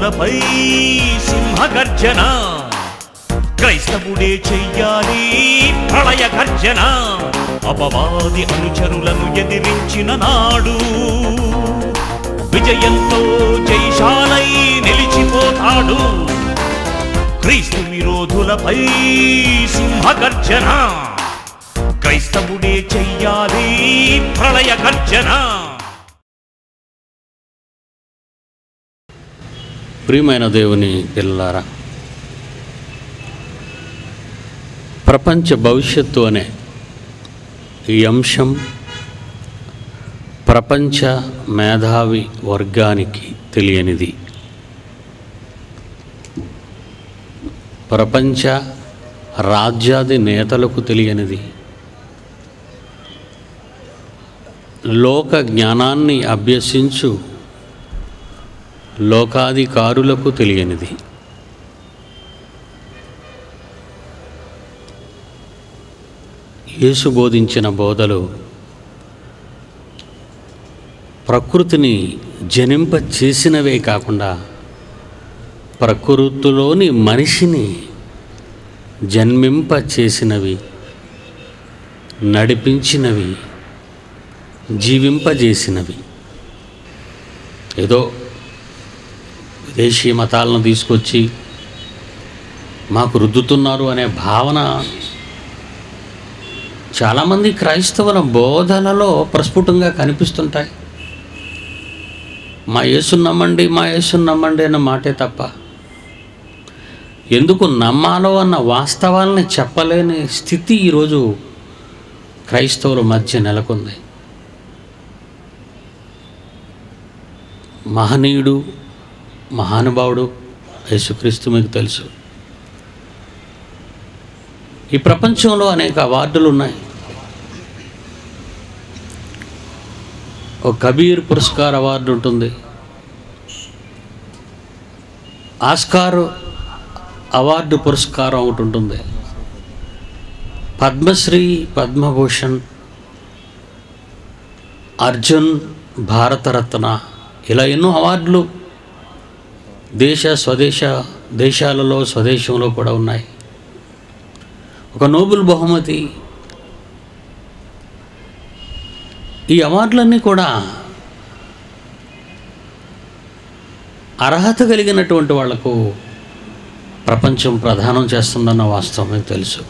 విరోధులపై సింహగర్జన క్రైస్తవుడే చెయ్యాలి ప్రళయ గర్జన అపవాది అనుచరులను ఎదిరించిన నాడు విజయంతో జైశాలై నిలిచిపోతాడు క్రీస్తు విరోధులపై సింహగర్జన క్రైస్తవుడే చెయ్యాలి ప్రళయ గర్జన ప్రియమైన దేవుని పిల్లలారా ప్రపంచ భవిష్యత్తు అనే ఈ అంశం ప్రపంచ మేధావి వర్గానికి తెలియనిది ప్రపంచ రాజ్యాది నేతలకు తెలియనిది లోక జ్ఞానాన్ని అభ్యసించు లోకాధికారులకు తెలియనిది యేసు బోధించిన బోధలు ప్రకృతిని జనింప చేసినవే కాకుండా ప్రకృతిలోని మనిషిని జన్మింప చేసినవి నడిపించినవి జీవింపజేసినవి ఏదో విదేశీ మతాలను తీసుకొచ్చి మాకు రుద్దుతున్నారు అనే భావన చాలామంది క్రైస్తవుల బోధనలో ప్రస్ఫుటంగా కనిపిస్తుంటాయి మా యేసుని నమ్మండి మా యేసుని నమ్మండి అన్న మాటే తప్ప ఎందుకు నమ్మాలో అన్న వాస్తవాల్ని చెప్పలేని స్థితి ఈరోజు క్రైస్తవుల మధ్య నెలకొంది మహనీయుడు మహానుభావుడు యేసుక్రీస్తు మీకు తెలుసు ఈ ప్రపంచంలో అనేక అవార్డులు ఉన్నాయి ఒక కబీర్ పురస్కార్ అవార్డు ఉంటుంది ఆస్కార్ అవార్డు పురస్కారం ఒకటి ఉంటుంది పద్మశ్రీ పద్మభూషణ్ అర్జున్ భారతరత్న ఇలా ఎన్నో అవార్డులు దేశ స్వదేశ దేశాలలో స్వదేశంలో కూడా ఉన్నాయి ఒక నోబెల్ బహుమతి ఈ అవార్డులన్నీ కూడా అర్హత కలిగినటువంటి వాళ్లకు ప్రపంచం ప్రదానం చేస్తుందన్న వాస్తవం మీకు తెలుసు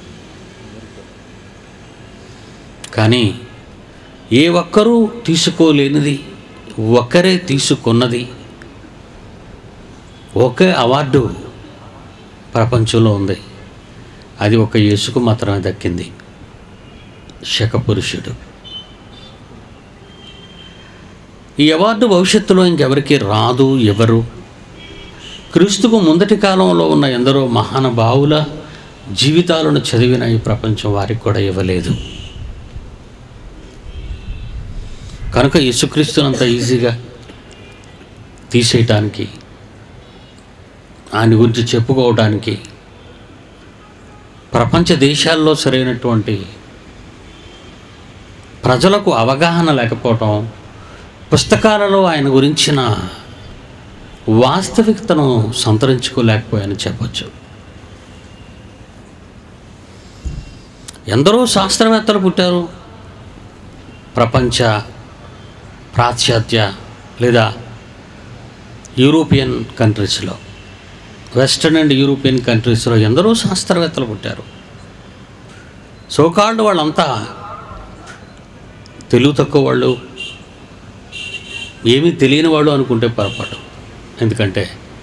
కానీ ఏ ఒక్కరూ తీసుకోలేనిది ఒక్కరే తీసుకున్నది ఒకే అవార్డు ప్రపంచంలో ఉంది అది ఒక యేసుకు మాత్రమే దక్కింది శకపురుషుడు ఈ అవార్డు భవిష్యత్తులో ఇంకెవరికి రాదు ఎవరు క్రీస్తుకు ముందటి కాలంలో ఉన్న ఎందరో మహానుభావుల జీవితాలను చదివిన ఈ ప్రపంచం వారికి కూడా ఇవ్వలేదు కనుక యేసుక్రీస్తునంత ఈజీగా తీసేయటానికి ఆయన గురించి చెప్పుకోవడానికి ప్రపంచ దేశాల్లో సరైనటువంటి ప్రజలకు అవగాహన లేకపోవటం పుస్తకాలలో ఆయన గురించిన వాస్తవికతను సంతరించుకోలేకపోయాని చెప్పొచ్చు ఎందరో శాస్త్రవేత్తలు పుట్టారు ప్రపంచ పాశ్చాత్య లేదా యూరోపియన్ కంట్రీస్లో వెస్టర్న్ అండ్ యూరోపియన్ కంట్రీస్లో ఎందరో శాస్త్రవేత్తలు పుట్టారు సోకాళ్ళు వాళ్ళంతా తెలుగు తక్కువ వాళ్ళు ఏమీ తెలియని వాళ్ళు అనుకుంటే పొరపాటు ఎందుకంటే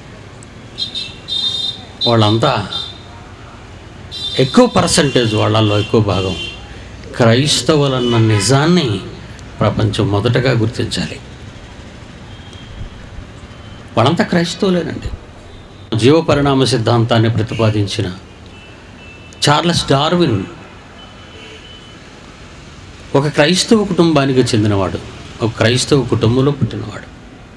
వాళ్ళంతా ఎక్కువ పర్సంటేజ్ వాళ్ళల్లో ఎక్కువ భాగం క్రైస్తవులన్న నిజాన్ని ప్రపంచం మొదటగా గుర్తించాలి వాళ్ళంతా క్రైస్తవులేనండి జీవ పరిణామ సిద్ధాంతాన్ని ప్రతిపాదించిన చార్లెస్ డార్విన్ ఒక క్రైస్తవ కుటుంబానికి చెందినవాడు ఒక క్రైస్తవ కుటుంబంలో పుట్టినవాడు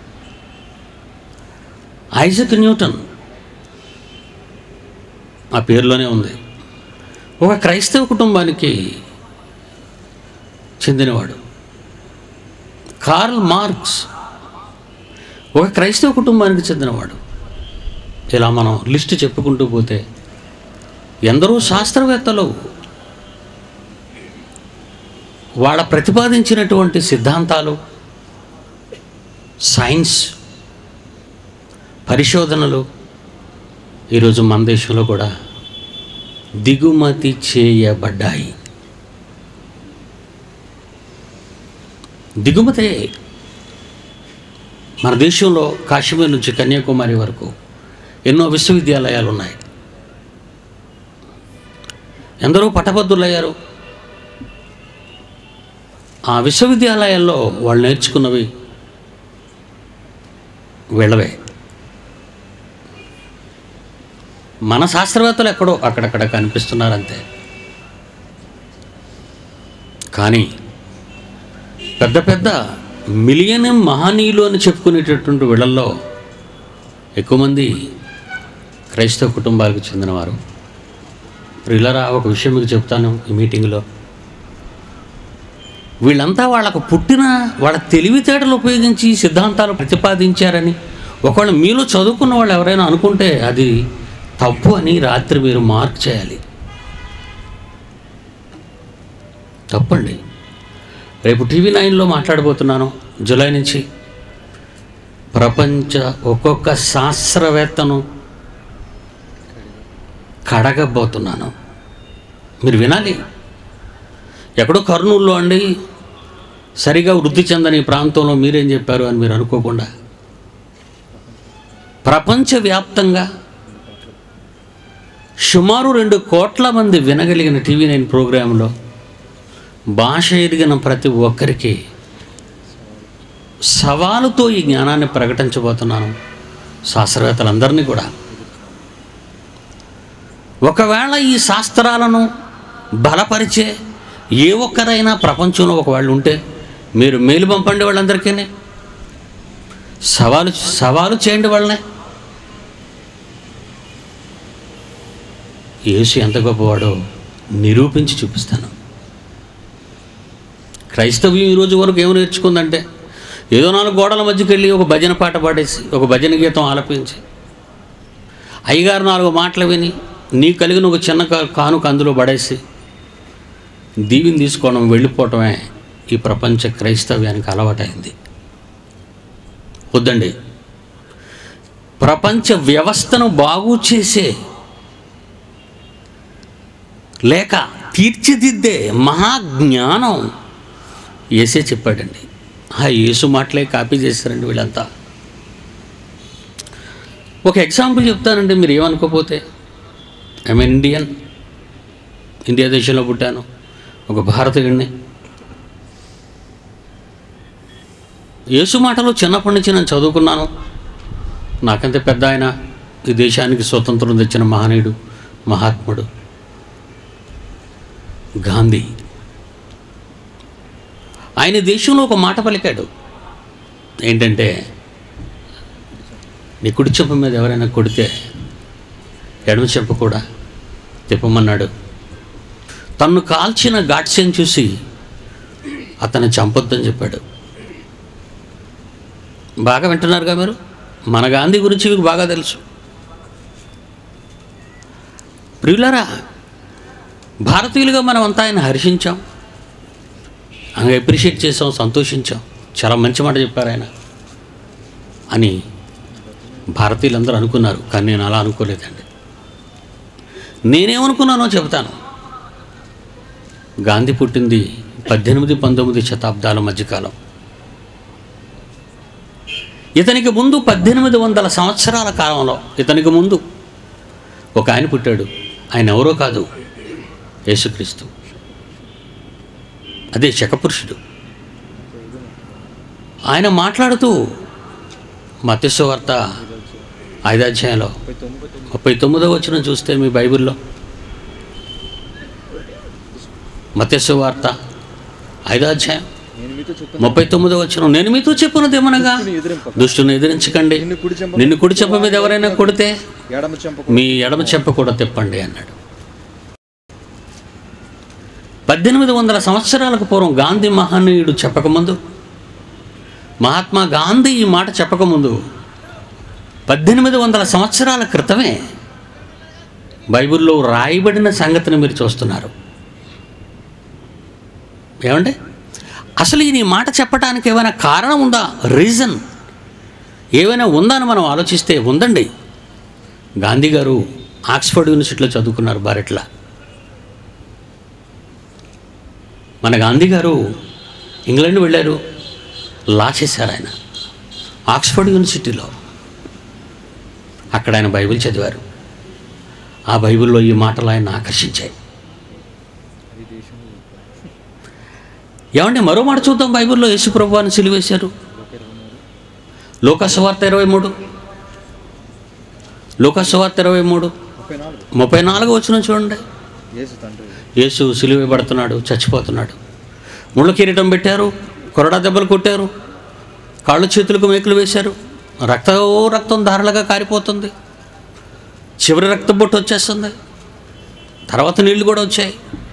ఐజక్ న్యూటన్ ఆ పేరులోనే ఉంది ఒక క్రైస్తవ కుటుంబానికి చెందినవాడు కార్ల్ మార్క్స్ ఒక క్రైస్తవ కుటుంబానికి చెందినవాడు ఇలా మనం లిస్ట్ చెప్పుకుంటూ పోతే ఎందరో శాస్త్రవేత్తలు వాళ్ళ ప్రతిపాదించినటువంటి సిద్ధాంతాలు సైన్స్ పరిశోధనలు ఈరోజు మన దేశంలో కూడా దిగుమతి చేయబడ్డాయి దిగుమతి మన దేశంలో కాశ్మీర్ నుంచి కన్యాకుమారి వరకు ఎన్నో విశ్వవిద్యాలయాలు ఉన్నాయి ఎందరో పట్టభద్రులయ్యారు ఆ విశ్వవిద్యాలయాల్లో వాళ్ళు నేర్చుకున్నవి వీళ్ళవే మన శాస్త్రవేత్తలు ఎక్కడో అక్కడక్కడ కనిపిస్తున్నారు అంతే కానీ పెద్ద పెద్ద మిలియన్ మహనీయులు అని చెప్పుకునేటటువంటి వీళ్ళల్లో ఎక్కువ మంది క్రైస్తవ కుటుంబాలకు చెందినవారు ప్రిల్లరా ఒక విషయం మీకు చెప్తాను ఈ మీటింగ్లో వీళ్ళంతా వాళ్ళకు పుట్టిన వాళ్ళ తెలివితేటలు ఉపయోగించి ఈ సిద్ధాంతాలు ప్రతిపాదించారని ఒకవేళ మీలో చదువుకున్న వాళ్ళు ఎవరైనా అనుకుంటే అది తప్పు అని రాత్రి మీరు మార్క్ చేయాలి తప్పండి రేపు టీవీ నైన్లో మాట్లాడబోతున్నాను జూలై నుంచి ప్రపంచ ఒక్కొక్క శాస్త్రవేత్తను కడగబోతున్నాను మీరు వినాలి ఎక్కడో కర్నూలులో అండి సరిగా వృద్ధి చెందని ఈ ప్రాంతంలో మీరేం చెప్పారు అని మీరు అనుకోకుండా ప్రపంచవ్యాప్తంగా సుమారు రెండు కోట్ల మంది వినగలిగిన టీవీ నైన్ ప్రోగ్రాంలో భాష ఎదిగిన ప్రతి ఒక్కరికి సవాలుతో ఈ జ్ఞానాన్ని ప్రకటించబోతున్నాను శాస్త్రవేత్తలందరినీ కూడా ఒకవేళ ఈ శాస్త్రాలను బలపరిచే ఏ ఒక్కరైనా ప్రపంచంలో ఒకవేళ ఉంటే మీరు మేలు పంపండి వాళ్ళందరికీ సవాలు సవాలు చేయండి వాళ్ళని యేసు ఎంత గొప్పవాడో నిరూపించి చూపిస్తాను క్రైస్తవ్యం ఈ రోజు వరకు ఏమి నేర్చుకుందంటే ఏదో నాలుగు గోడల మధ్యకి వెళ్ళి ఒక భజన పాట పాడేసి ఒక భజన గీతం ఆలపించి అయ్యగారు నాలుగు మాటలు విని నీ కలిగిన ఒక చిన్న కా- కానుక అందులో పడేసి దీవిని తీసుకోవడం వెళ్ళిపోవటమే ఈ ప్రపంచ క్రైస్తవ్యానికి అలవాటైంది వద్దండి ప్రపంచ వ్యవస్థను బాగు చేసే లేక తీర్చిదిద్దే మహాజ్ఞానం ఏసే చెప్పాడండి ఆ యేసు మాటలే కాపీ చేస్తారండి వీళ్ళంతా ఒక ఎగ్జాంపుల్ చెప్తానండి మీరు ఏమనుకోపోతే ఐఎమ్ ఇండియన్ ఇండియా దేశంలో పుట్టాను ఒక భారతీయుడిని యేసు మాటలు చిన్నప్పటి నుంచి నేను చదువుకున్నాను నాకంతే పెద్ద ఆయన ఈ దేశానికి స్వతంత్రం తెచ్చిన మహనీయుడు మహాత్ముడు గాంధీ ఆయన దేశంలో ఒక మాట పలికాడు ఏంటంటే నీ కుడి చెప్ప మీద ఎవరైనా కొడితే ఎడమ చెప్ప కూడా తిప్పమన్నాడు తన్ను కాల్చిన గాడ్స్యం చూసి అతన్ని చంపొద్దని చెప్పాడు బాగా వింటున్నారుగా మీరు మన గాంధీ గురించి మీకు బాగా తెలుసు ప్రియులరా భారతీయులుగా మనం అంతా ఆయన హర్షించాం ఆయన అప్రిషియేట్ చేసాం సంతోషించాం చాలా మంచి మాట చెప్పారు ఆయన అని భారతీయులందరూ అనుకున్నారు కానీ నేను అలా అనుకోలేదండి నేనేమనుకున్నానో చెబుతాను గాంధీ పుట్టింది పద్దెనిమిది పంతొమ్మిది శతాబ్దాల మధ్యకాలం ఇతనికి ముందు పద్దెనిమిది వందల సంవత్సరాల కాలంలో ఇతనికి ముందు ఒక ఆయన పుట్టాడు ఆయన ఎవరో కాదు యేసుక్రీస్తు అదే శకపురుషుడు ఆయన మాట్లాడుతూ మత్స్య వార్త ఐదాధ్యాయంలో ముప్పై తొమ్మిదో వచ్చిన చూస్తే మీ బైబిల్లో మత్స్య వార్త ఐదాధ్యాయం నేను మీతో చెప్తాను ముప్పై తొమ్మిదో వచ్చిన నేను మీతో చెప్పున్నది ఏమనగా ఎదిరింపక దుష్టుని ఎదిరించకండి నిన్ను కుడి చెంప నిన్ను కుడి చెప్ప మీద ఎవరైనా కొడితే ఎడమ చెంపకు మీ ఎడమ చెంప కూడా తిప్పండి అన్నాడు పద్దెనిమిది వందల సంవత్సరాలకు పూర్వం గాంధీ మహనీయుడు చెప్పకముందు మహాత్మా గాంధీ ఈ మాట చెప్పకముందు పద్దెనిమిది వందల సంవత్సరాల క్రితమే బైబిల్లో రాయబడిన సంగతిని మీరు చూస్తున్నారు ఏమండి అసలు ఈ నీ మాట చెప్పడానికి ఏమైనా కారణం ఉందా రీజన్ ఏమైనా ఉందా అని మనం ఆలోచిస్తే ఉందండి గాంధీ గారు ఆక్స్ఫర్డ్ యూనివర్సిటీలో చదువుకున్నారు బారెట్లా మన గాంధీ గారు ఇంగ్లాండ్ వెళ్ళారు లా చేశారు ఆయన ఆక్స్ఫర్డ్ యూనివర్సిటీలో అక్కడ ఆయన బైబిల్ చదివారు ఆ బైబిల్లో ఈ మాటలు ఆయన ఆకర్షించాయి అది దేశం ఏమంటే మరో మాట చూద్దాం బైబిల్లో యేసుప్రభు అని సిలివేశారు లోకస్వార్త ఇరవై మూడు లోకస్వార్త ఇరవై మూడు ముప్పై నాలుగు ముప్పై నాలుగు వచ్చిన చూడండి యేసు తండ్రి యేసు సిలువేయబడుతున్నాడు చచ్చిపోతున్నాడు ముళ్ళ కిరీటం పెట్టారు కొరడా దెబ్బలు కొట్టారు కాళ్ళు చేతులకు మేకులు వేశారు రక్త ఓ రక్తం ధారలుగా కారిపోతుంది చివరి రక్తం బొట్టు వచ్చేస్తుంది తర్వాత నీళ్లు కూడా వచ్చాయి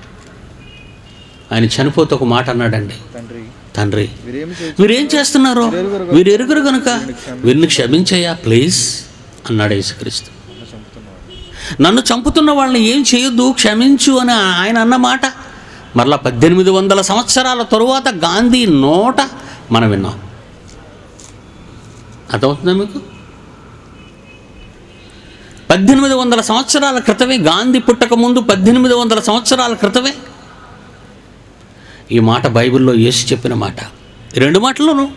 ఆయన చనిపోతే ఒక మాట అన్నాడండి తండ్రి తండ్రి వీరేమి చేయ వీరేం చేస్తున్నారు వీరు ఎరుగురు కనుక వీరిని క్షమించయ్యా ప్లీజ్ అన్నాడు యేసుక్రీస్తు చంపుతున్నాడు నన్ను చంపుతున్న వాళ్ళని ఏం చేయొద్దు క్షమించు అని ఆయన అన్న మాట మరలా పద్దెనిమిది వందల సంవత్సరాల తరువాత గాంధీ నోట మనం విన్నాం అర్థమవుతుందా మీకు పద్దెనిమిది వందల సంవత్సరాల క్రితమే గాంధీ పుట్టక ముందు పద్దెనిమిది వందల సంవత్సరాల క్రితమే ఈ మాట బైబిల్లో యేసు చెప్పిన మాట ఈ రెండు మాటలను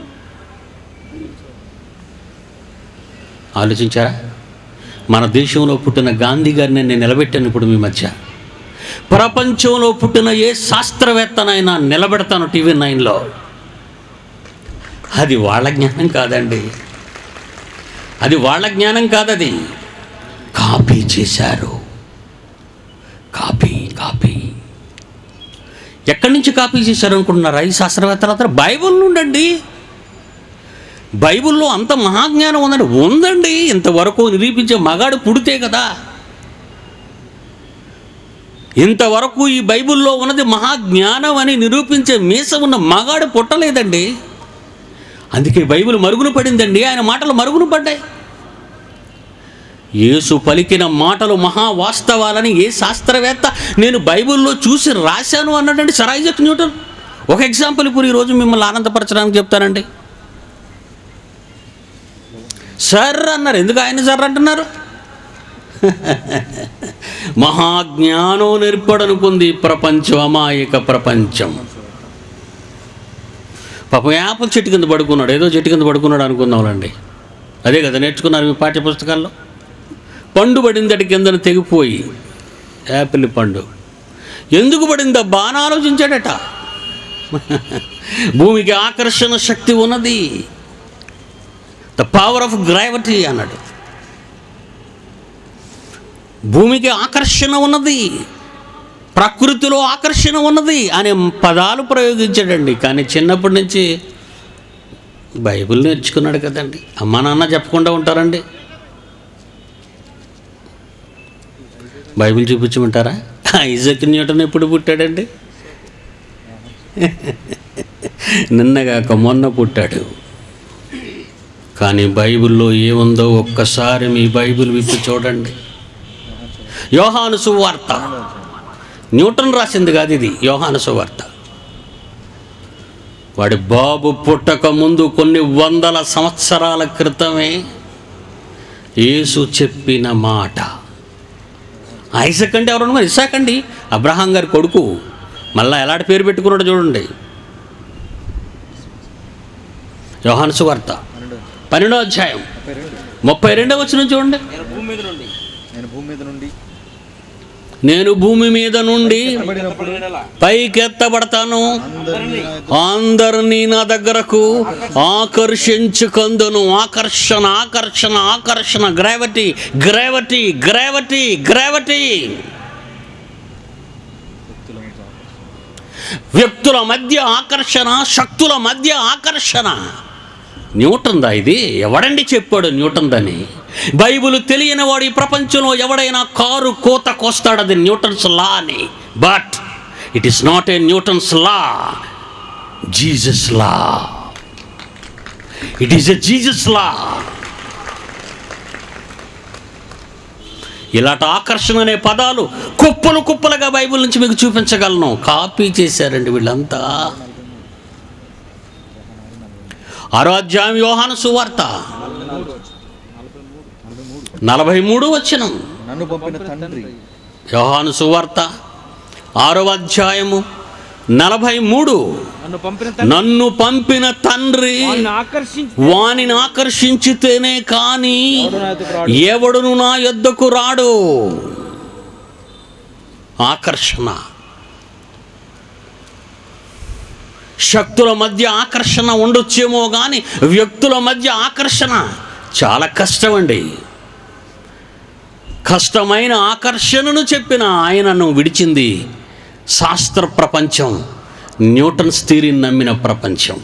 ఆలోచించారా మన దేశంలో పుట్టిన గాంధీ గారిని నేను నిలబెట్టాను ఇప్పుడు మీ మధ్య ప్రపంచంలో పుట్టిన ఏ శాస్త్రవేత్తనైనా నిలబెడతాను టీవీ నైన్లో అది వాళ్ళ జ్ఞానం కాదండి అది వాళ్ళ జ్ఞానం కాదది కాపీ చేశారు కాపీ కాపీ ఎక్కడి నుంచి కాపీ చేశారు అనుకుంటున్నారా ఈ శాస్త్రవేత్తలు అందరూ బైబుల్ నుండండి బైబిల్లో అంత మహాజ్ఞానం ఉందండి ఉందండి ఇంతవరకు నిరూపించే మగాడు పుడితే కదా ఇంతవరకు ఈ బైబిల్లో ఉన్నది మహాజ్ఞానం అని నిరూపించే మీస ఉన్న మగాడు పుట్టలేదండి అందుకే బైబిల్ మరుగున పడిందండి ఆయన మాటలు మరుగున పడ్డాయి యేసు పలికిన మాటలు మహావాస్తవాలని ఏ శాస్త్రవేత్త నేను బైబిల్లో చూసి రాశాను అన్నాడండి సర్ ఐజక్ న్యూటన్ ఒక ఎగ్జాంపుల్ ఇప్పుడు ఈరోజు మిమ్మల్ని ఆనందపరచడానికి చెప్తానండి సర్ అన్నారు ఎందుకు ఆయన సర్ అంటున్నారు మహాజ్ఞానం నేర్పడనుకుంది ప్రపంచం అమాయక ప్రపంచం పాపం యాప చెట్టు కింద పడుకున్నాడు ఏదో చెట్టు కింద పడుకున్నాడు అనుకుందాంలండి అదే కదా నేర్చుకున్నారు మీ పాఠ్య పుస్తకాల్లో పండు పడిందటి కిందన తెగిపోయి యాపిల్ పండు ఎందుకు పడిందబ్బా అని ఆలోచించాడట భూమికి ఆకర్షణ శక్తి ఉన్నది ద పవర్ ఆఫ్ గ్రావిటీ అన్నాడు భూమికి ఆకర్షణ ఉన్నది ప్రకృతిలో ఆకర్షణ ఉన్నది అనే పదాలు ప్రయోగించాడండి కానీ చిన్నప్పటి నుంచి బైబిల్ నేర్చుకున్నాడు కదండి అమ్మా నాన్న చెప్పకుండా ఉంటారండి బైబిల్ చూపించమంటారా ఐజక్ న్యూటన్ ఎప్పుడు పుట్టాడండి నిన్నగాక మొన్న పుట్టాడు కానీ బైబిల్లో ఏముందో ఒక్కసారి మీ బైబిల్ విప్పి చూడండి యోహాను సువార్త న్యూటన్ రాసింది కాదు ఇది యోహాను సువార్త వాడి బాబు పుట్టక ముందు కొన్ని వందల సంవత్సరాల క్రితమే యేసు చెప్పిన మాట ఐసక్ అంటే ఎవరు మరి ఇసాక్ అండి అబ్రహాం గారి కొడుకు మళ్ళా ఎలాంటి పేరు పెట్టుకున్నాడో చూడండి యోహాను సువార్త పన్నెండు పన్నెండో అధ్యాయం ముప్పై రెండు ముప్పై రెండో వచ్చిన చూడండి నేను భూమి మీద నుండి నేను భూమి మీద నుండి పడినప్పుడు పైకెత్తబడతాను అందరినీ అందరినీ నా దగ్గరకు ఆకర్షించుకందును ఆకర్షణ ఆకర్షణ ఆకర్షణ గ్రావిటీ గ్రావిటీ గ్రావిటీ గ్రావిటీ వ్యక్తుల మధ్య ఆకర్షణ శక్తుల మధ్య ఆకర్షణ న్యూటన్ దా ఇది ఎవడండి చెప్పాడు న్యూటన్ దని బైబిల్ తెలియని వాడు ఈ ప్రపంచంలో ఎవడైనా కారు కోత కోస్తాడు అది న్యూటన్స్ లా అని but it is not a Newton's law Jesus law it is a Jesus law ఇలాంటి ఆకర్షణ అనే పదాలు కుప్పలు కుప్పలుగా బైబిల్ నుంచి మీకు చూపించగలను కాపీ చేశారండి వీళ్ళంతా ఆరో అధ్యాయం యోహాను సువార్త నలభై మూడు వచ్చినం నన్ను పంపిన తండ్రి యోహాను సువార్త ఆరో అధ్యాయము నలభై మూడు నన్ను పంపిన తండ్రి నన్ను పంపిన తండ్రి వారిని ఆకర్షించి వానిని ఆకర్షించితేనే కానీ ఎవడు నా యొద్దకు రాడు. ఎవడును నా యొద్దకు రాడు ఆకర్షణ శక్తుల మధ్య ఆకర్షణ ఉండొచ్చేమో కానీ వ్యక్తుల మధ్య ఆకర్షణ చాలా కష్టమండి కష్టమైన ఆకర్షణను చెప్పిన ఆయనను విడిచింది శాస్త్ర ప్రపంచం న్యూటన్ స్థిరీని నమ్మిన ప్రపంచం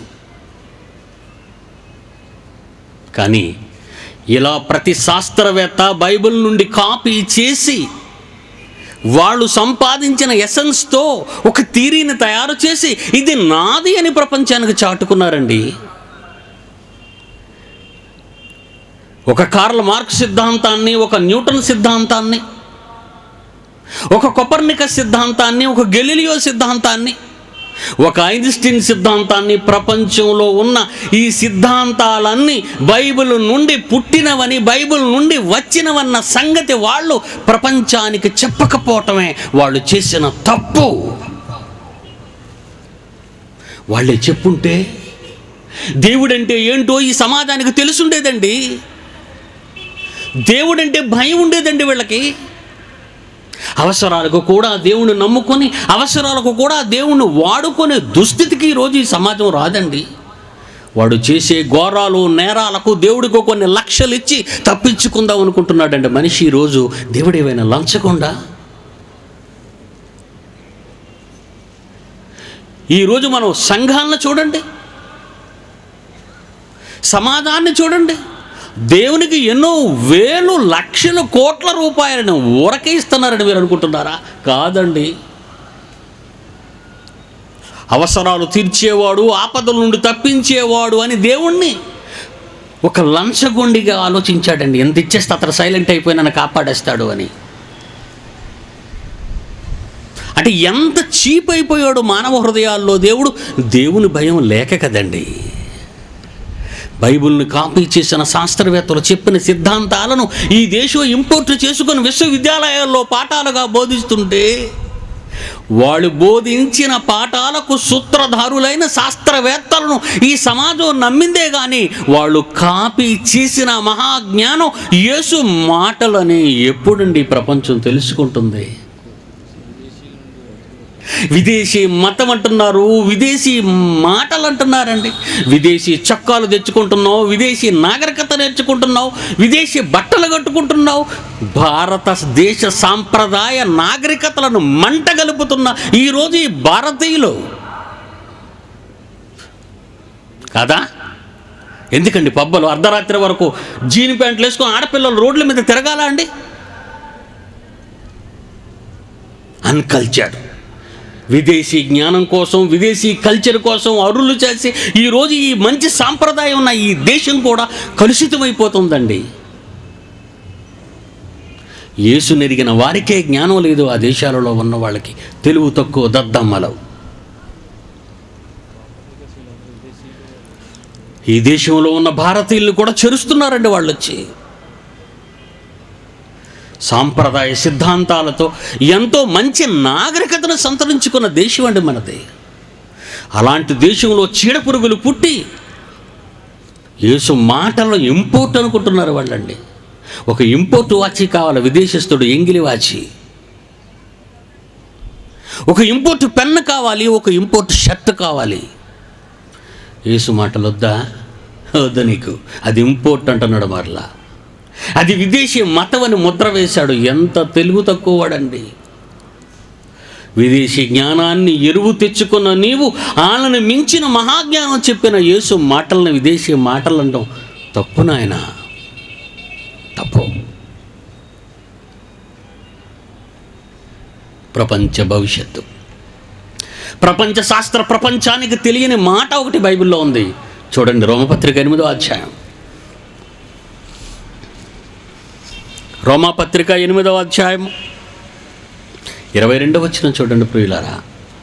కానీ ఇలా ప్రతి శాస్త్రవేత్త బైబిల్ నుండి కాపీ చేసి వాళ్ళు సంపాదించిన ఎసెన్స్తో ఒక థీరీని తయారు చేసి ఇది నాది అని ప్రపంచానికి చాటుకున్నారండి ఒక కార్ల్ మార్క్స్ సిద్ధాంతాన్ని ఒక న్యూటన్ సిద్ధాంతాన్ని ఒక కొపర్నిక సిద్ధాంతాన్ని ఒక గెలిలియో సిద్ధాంతాన్ని ఒక ఐన్స్టీన్ సిద్ధాంతాన్ని ప్రపంచంలో ఉన్న ఈ సిద్ధాంతాలన్నీ బైబిల్ నుండి పుట్టినవని బైబిల్ నుండి వచ్చినవన్న సంగతి వాళ్ళు ప్రపంచానికి చెప్పకపోవటమే వాళ్ళు చేసిన తప్పు వాళ్ళే చెప్పుంటే దేవుడంటే ఏంటో ఈ సమాజానికి తెలుసుండేదండి దేవుడంటే భయం ఉండేదండి వీళ్ళకి అవసరాలకు కూడా దేవుణ్ణి నమ్ముకొని అవసరాలకు కూడా దేవుణ్ణి వాడుకునే దుస్థితికి ఈరోజు ఈ సమాజం రాదండి వాడు చేసే ఘోరాలు నేరాలకు దేవుడికి కొన్ని లక్షలు ఇచ్చి తప్పించుకుందాం అనుకుంటున్నాడండి మనిషి ఈరోజు దేవుడు ఏమైనా లంచకుండా ఈరోజు మనం సంఘాలను చూడండి సమాజాన్ని చూడండి దేవునికి ఎన్నో వేలు లక్షల కోట్ల రూపాయలను ఊరకే ఇస్తున్నారని మీరు అనుకుంటున్నారా కాదండి అవసరాలు తీర్చేవాడు ఆపదల నుండి తప్పించేవాడు అని దేవుణ్ణి ఒక లంచగొండిగా ఆలోచించాడండి ఎంత ఇచ్చేస్తే అతను సైలెంట్ అయిపోయి నన్ను కాపాడేస్తాడు అని అంటే ఎంత చీప్ అయిపోయాడు మానవ హృదయాల్లో దేవుడు దేవుని భయం లేక కదండి బైబిల్ని కాపీ చేసిన శాస్త్రవేత్తలు చెప్పిన సిద్ధాంతాలను ఈ దేశం ఇంపోర్ట్ చేసుకొని విశ్వవిద్యాలయాల్లో పాఠాలుగా బోధిస్తుంటే వాళ్ళు బోధించిన పాఠాలకు సూత్రధారులైన శాస్త్రవేత్తలను ఈ సమాజం నమ్మిందే కానీ వాళ్ళు కాపీ చేసిన మహాజ్ఞానం యేసు మాటలని ఎప్పుడండి ఈ ప్రపంచం తెలుసుకుంటుంది విదేశీ మతం అంటున్నారు విదేశీ మాటలు అంటున్నారండి విదేశీ చొక్కాలు తెచ్చుకుంటున్నావు విదేశీ నాగరికత నేర్చుకుంటున్నావు విదేశీ బట్టలు కట్టుకుంటున్నావు భారతదేశ సాంప్రదాయ నాగరికతలను మంట గలుపుతున్న ఈరోజు ఈ భారతీయులు కాదా ఎందుకండి పబ్బలు అర్ధరాత్రి వరకు జీన్ ప్యాంట్లు వేసుకొని ఆడపిల్లలు రోడ్ల మీద తిరగాల అండి అన్కల్చర్డ్ విదేశీ జ్ఞానం కోసం విదేశీ కల్చర్ కోసం అరులు చేసి ఈరోజు ఈ మంచి సాంప్రదాయం ఉన్న ఈ దేశం కూడా కలుషితమైపోతుందండి యేసు నెరిగిన వారికే జ్ఞానం లేదు ఆ దేశాలలో ఉన్న వాళ్ళకి తెలుగు తక్కువ దద్దమ్మలు ఈ దేశంలో ఉన్న భారతీయులు కూడా చెరుస్తున్నారండి వాళ్ళు వచ్చి సాంప్రదాయ సిద్ధాంతాలతో ఎంతో మంచి నాగరికతను సంతరించుకున్న దేశం అండి మనది అలాంటి దేశంలో చీడపురుగులు పుట్టి యేసు మాటలను ఇంపోర్ట్ అనుకుంటున్నారు వాళ్ళండి ఒక ఇంపోర్ట్ వాచి కావాలి విదేశస్తుడు ఎంగిలి వాచి ఒక ఇంపోర్ట్ పెన్ కావాలి ఒక ఇంపోర్ట్ షర్ట్ కావాలి యేసు మాటలు వద్దా వద్దా నీకు అది ఇంపోర్ట్ అంటున్నాడు మరలా అది విదేశీ మతమని ముద్ర వేశాడు ఎంత తెలుగు తక్కువ వాడండి విదేశీ జ్ఞానాన్ని ఎరువు తెచ్చుకున్న నీవు వాళ్ళని మించిన మహాజ్ఞానం చెప్పిన యేసు మాటలను విదేశీ మాటలు అనడం తప్పు నాయన తప్పు ప్రపంచ భవిష్యత్తు ప్రపంచ శాస్త్ర ప్రపంచానికి తెలియని మాట ఒకటి బైబిల్లో ఉంది చూడండి రోమపత్రిక ఎనిమిదో అధ్యాయం రోమాపత్రిక ఎనిమిదవ అధ్యాయము ఇరవై రెండవ వచ్చిన చూడండి ప్రియులారా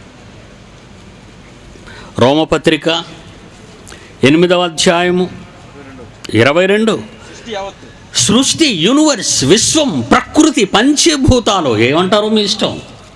రోమపత్రిక ఎనిమిదవ అధ్యాయము ఇరవై రెండు సృష్టి యావత్తు సృష్టి యూనివర్స్ విశ్వం ప్రకృతి పంచభూతాలు ఏమంటారు మీ ఇష్టం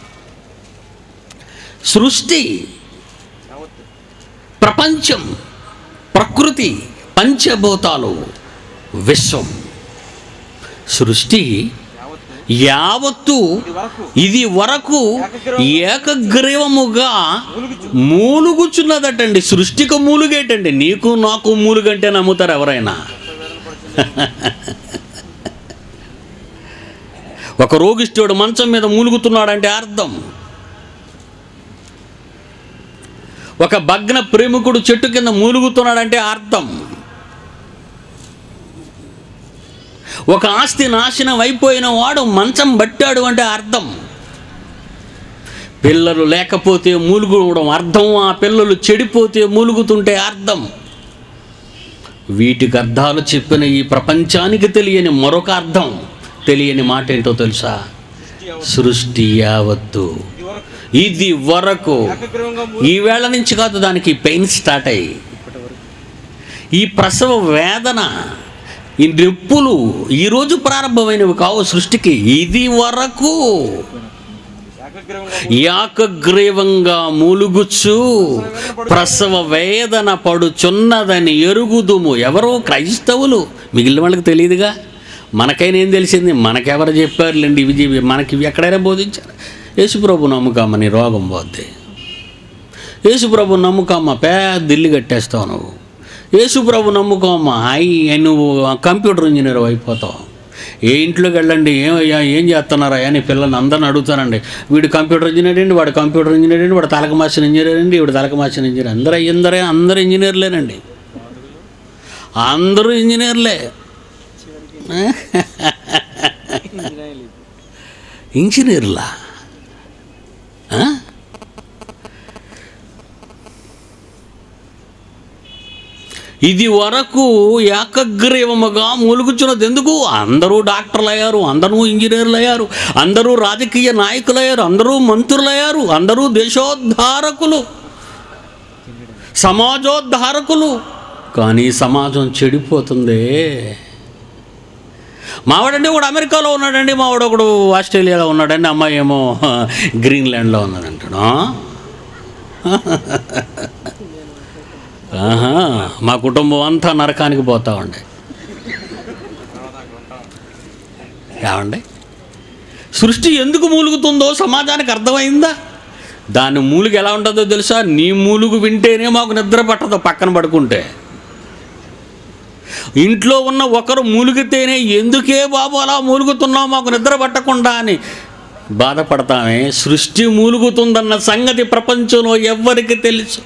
సృష్టి యావత్తు ప్రపంచం ప్రకృతి పంచభూతాలు విశ్వం సృష్టి యావత్తు యావత్తు ఇది వరకు ఇది వరకు ఏకగ్రీవముగా మూలుగుచు మూలుగుచున్నదటండి సృష్టికి మూలుగేటండి నీకు నాకు మూలుగంటే నమ్ముతారు ఎవరైనా ఒక రోగిష్ఠుడు మంచం మీద మూలుగుతున్నాడంటే అర్థం ఒక భగ్న ప్రేమికుడు చెట్టు కింద మూలుగుతున్నాడంటే అర్థం ఒక ఆస్తి నాశనం అయిపోయిన వాడు మంచం పట్టాడు అంటే అర్థం పిల్లలు లేకపోతే మూలుగడం అర్థం ఆ పిల్లలు చెడిపోతే మూలుగుతుంటే అర్థం వీటికి అర్థాలు చెప్పిన ఈ ప్రపంచానికి తెలియని మరొక అర్థం తెలియని మాట ఏంటో తెలుసా సృష్టి యావత్తు సృష్టి యావత్తు ఇది ఇది వరకు వరకు ఏకగ్రీవంగా ఈ వేళ నుంచి కాదు దానికి పెయిన్ స్టార్ట్ అయ్యి ఈ ప్రసవ వేదన ఈ నొప్పులు ఈరోజు ప్రారంభమైనవి కావు సృష్టికి ఇది వరకు ఏకగ్రీవంగా యాకగ్రీవంగా మూలుగుచ్చు ప్రసవ వేదన పడుచున్నదని ఎరుగుదుము ఎవరో క్రైస్తవులు మిగిలిన వాళ్ళకి తెలియదుగా మనకైనా ఏం తెలిసింది మనకెవరు చెప్పారులేండి ఇవి జీవి మనకి ఇవి ఎక్కడైనా బోధించారు యేసుప్రభు నమ్ముకమ్మ నీ రోగం పోద్ది యేసుప్రభు నమ్ముకమ్మ పెద్ద ఇల్లు కట్టేస్తావు నువ్వు యేసుప్రభు నమ్ముకోమ్మ అయ్యి నువ్వు కంప్యూటర్ ఇంజనీర్ అయిపోతావు ఏ ఇంట్లోకి వెళ్ళండి ఏమయ్యా ఏం చేస్తున్నారా అని పిల్లల్ని అందరిని అడుగుతానండి వీడు కంప్యూటర్ ఇంజనీర్ అండి వాడు కంప్యూటర్ ఇంజనీర్ అండి వాడు తలక మార్చిన ఇంజనీర్ అండి వీడు తలక మార్చిన ఇంజనీర్ అందరూ అయ్యిందరే అందరు ఇంజనీర్లేనండి అందరూ ఇంజనీర్లే ఇంజనీర్లా ఆ? ఇది వరకు ఏకగ్రీవముగా మూలుగుచున్నది ఎందుకు అందరూ డాక్టర్లు అయ్యారు అందరూ ఇంజనీర్లు అయ్యారు అందరూ రాజకీయ నాయకులు అయ్యారు అందరూ మంత్రులు అయ్యారు అందరూ దేశోద్ధారకులు సమాజోద్ధారకులు కానీ సమాజం చెడిపోతుంది మావాడండి ఒకడు అమెరికాలో ఉన్నాడండి మావాడు ఒకడు ఆస్ట్రేలియాలో ఉన్నాడండి అమ్మాయి ఏమో గ్రీన్లాండ్లో ఉన్నదంటాడు ఆహా మా కుటుంబం అంతా నరకానికి పోతామండి ఏమండి సృష్టి ఎందుకు మూలుగుతుందో సమాజానికి అర్థమైందా దాని మూలుగు ఎలా ఉంటుందో తెలుసా నీ మూలుగు వింటేనే మాకు నిద్ర పట్టదు పక్కన పడుకుంటే ఇంట్లో ఉన్న ఒకరు మూలుగితేనే ఎందుకే బాబు అలా మూలుగుతున్నావు మాకు నిద్ర పట్టకుండా అని బాధపడతామే సృష్టి మూలుగుతుందన్న సంగతి ప్రపంచంలో ఎవ్వరికి తెలుసు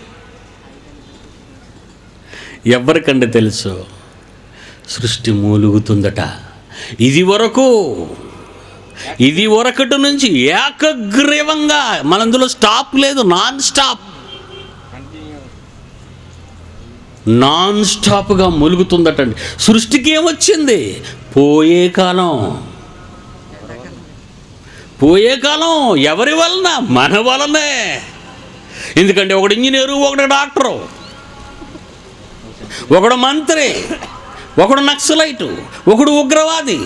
ఎవరికండి తెలుసు సృష్టి మూలుగుతుందట ఇది వరకు ఇది వరకటి నుంచి ఏకగ్రీవంగా మనందులో స్టాప్ లేదు నాన్ స్టాప్ నాన్ స్టాప్గా మూలుగుతుందటండి సృష్టికి ఏమొచ్చింది పోయే కాలం పోయే కాలం ఎవరి వలన మన వలనే ఎందుకంటే ఒకడు ఇంజనీరు ఒకడు డాక్టరు ఒకడు మంత్రి ఒకడు నక్సలైటు ఒకడు ఉగ్రవాది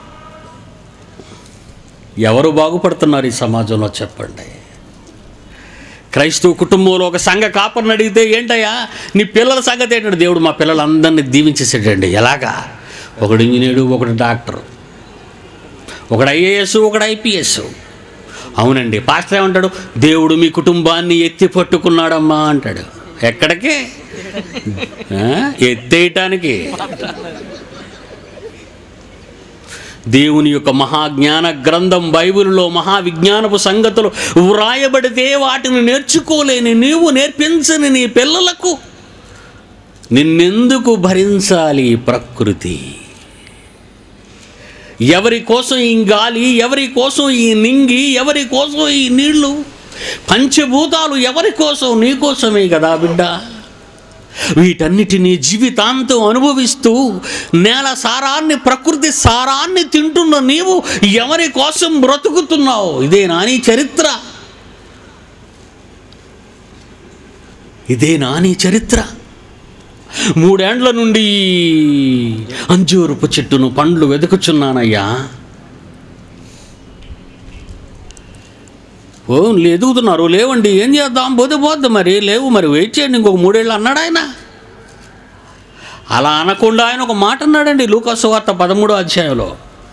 ఎవరు బాగుపడుతున్నారు ఈ సమాజంలో చెప్పండి క్రైస్తవ కుటుంబంలో ఒక సంఘ కాపర్ని అడిగితే ఏంటయ్యా నీ పిల్లల సంగతి ఏంటంటే దేవుడు మా పిల్లలందరినీ దీవించేసాడండి ఎలాగా ఒకడు ఇంజనీరు ఒకడు డాక్టర్ ఒకడు ఐఏఎస్ ఒకడు ఐపీఎస్ అవునండి పాస్టర్ ఏమంటాడు దేవుడు మీ కుటుంబాన్ని ఎత్తి పట్టుకున్నాడమ్మా అంటాడు ఎక్కడికి ఆ? ఎత్తేయటానికి దేవుని యొక్క మహాజ్ఞాన గ్రంథం బైబిల్లో మహావిజ్ఞానపు సంగతులు వ్రాయబడితే వాటిని నేర్చుకోలేని నీవు నేర్పించని నీ పిల్లలకు నిన్నెందుకు భరించాలి ఈ ప్రకృతి ఎవరి కోసం ఈ గాలి ఎవరి కోసం ఈ నింగి ఎవరి కోసం ఈ నీళ్లు పంచభూతాలు ఎవరి కోసం నీ కోసమే కదా బిడ్డ వీటన్నిటినీ జీవితాంతం అనుభవిస్తూ నేల సారాన్ని ప్రకృతి సారాన్ని తింటున్న నీవు ఎవరి కోసం బ్రతుకుతున్నావు ఇదే నాని చరిత్ర ఇదే నాని చరిత్ర మూడేండ్ల నుండి అంజూరుపు చెట్టును పండ్లు వెతుకుచున్నానయ్యా ఓ ఎదుగుతున్నారు లేవండి ఏం చేద్దాం పోతే పోద్ది మరి లేవు మరి వెయిట్ చేయండి ఇంకొక మూడేళ్ళు అన్నాడు ఆయన అలా అనకుండా ఆయన ఒక మాట అన్నాడండి లూకాసు వార్త పదమూడో అధ్యాయంలో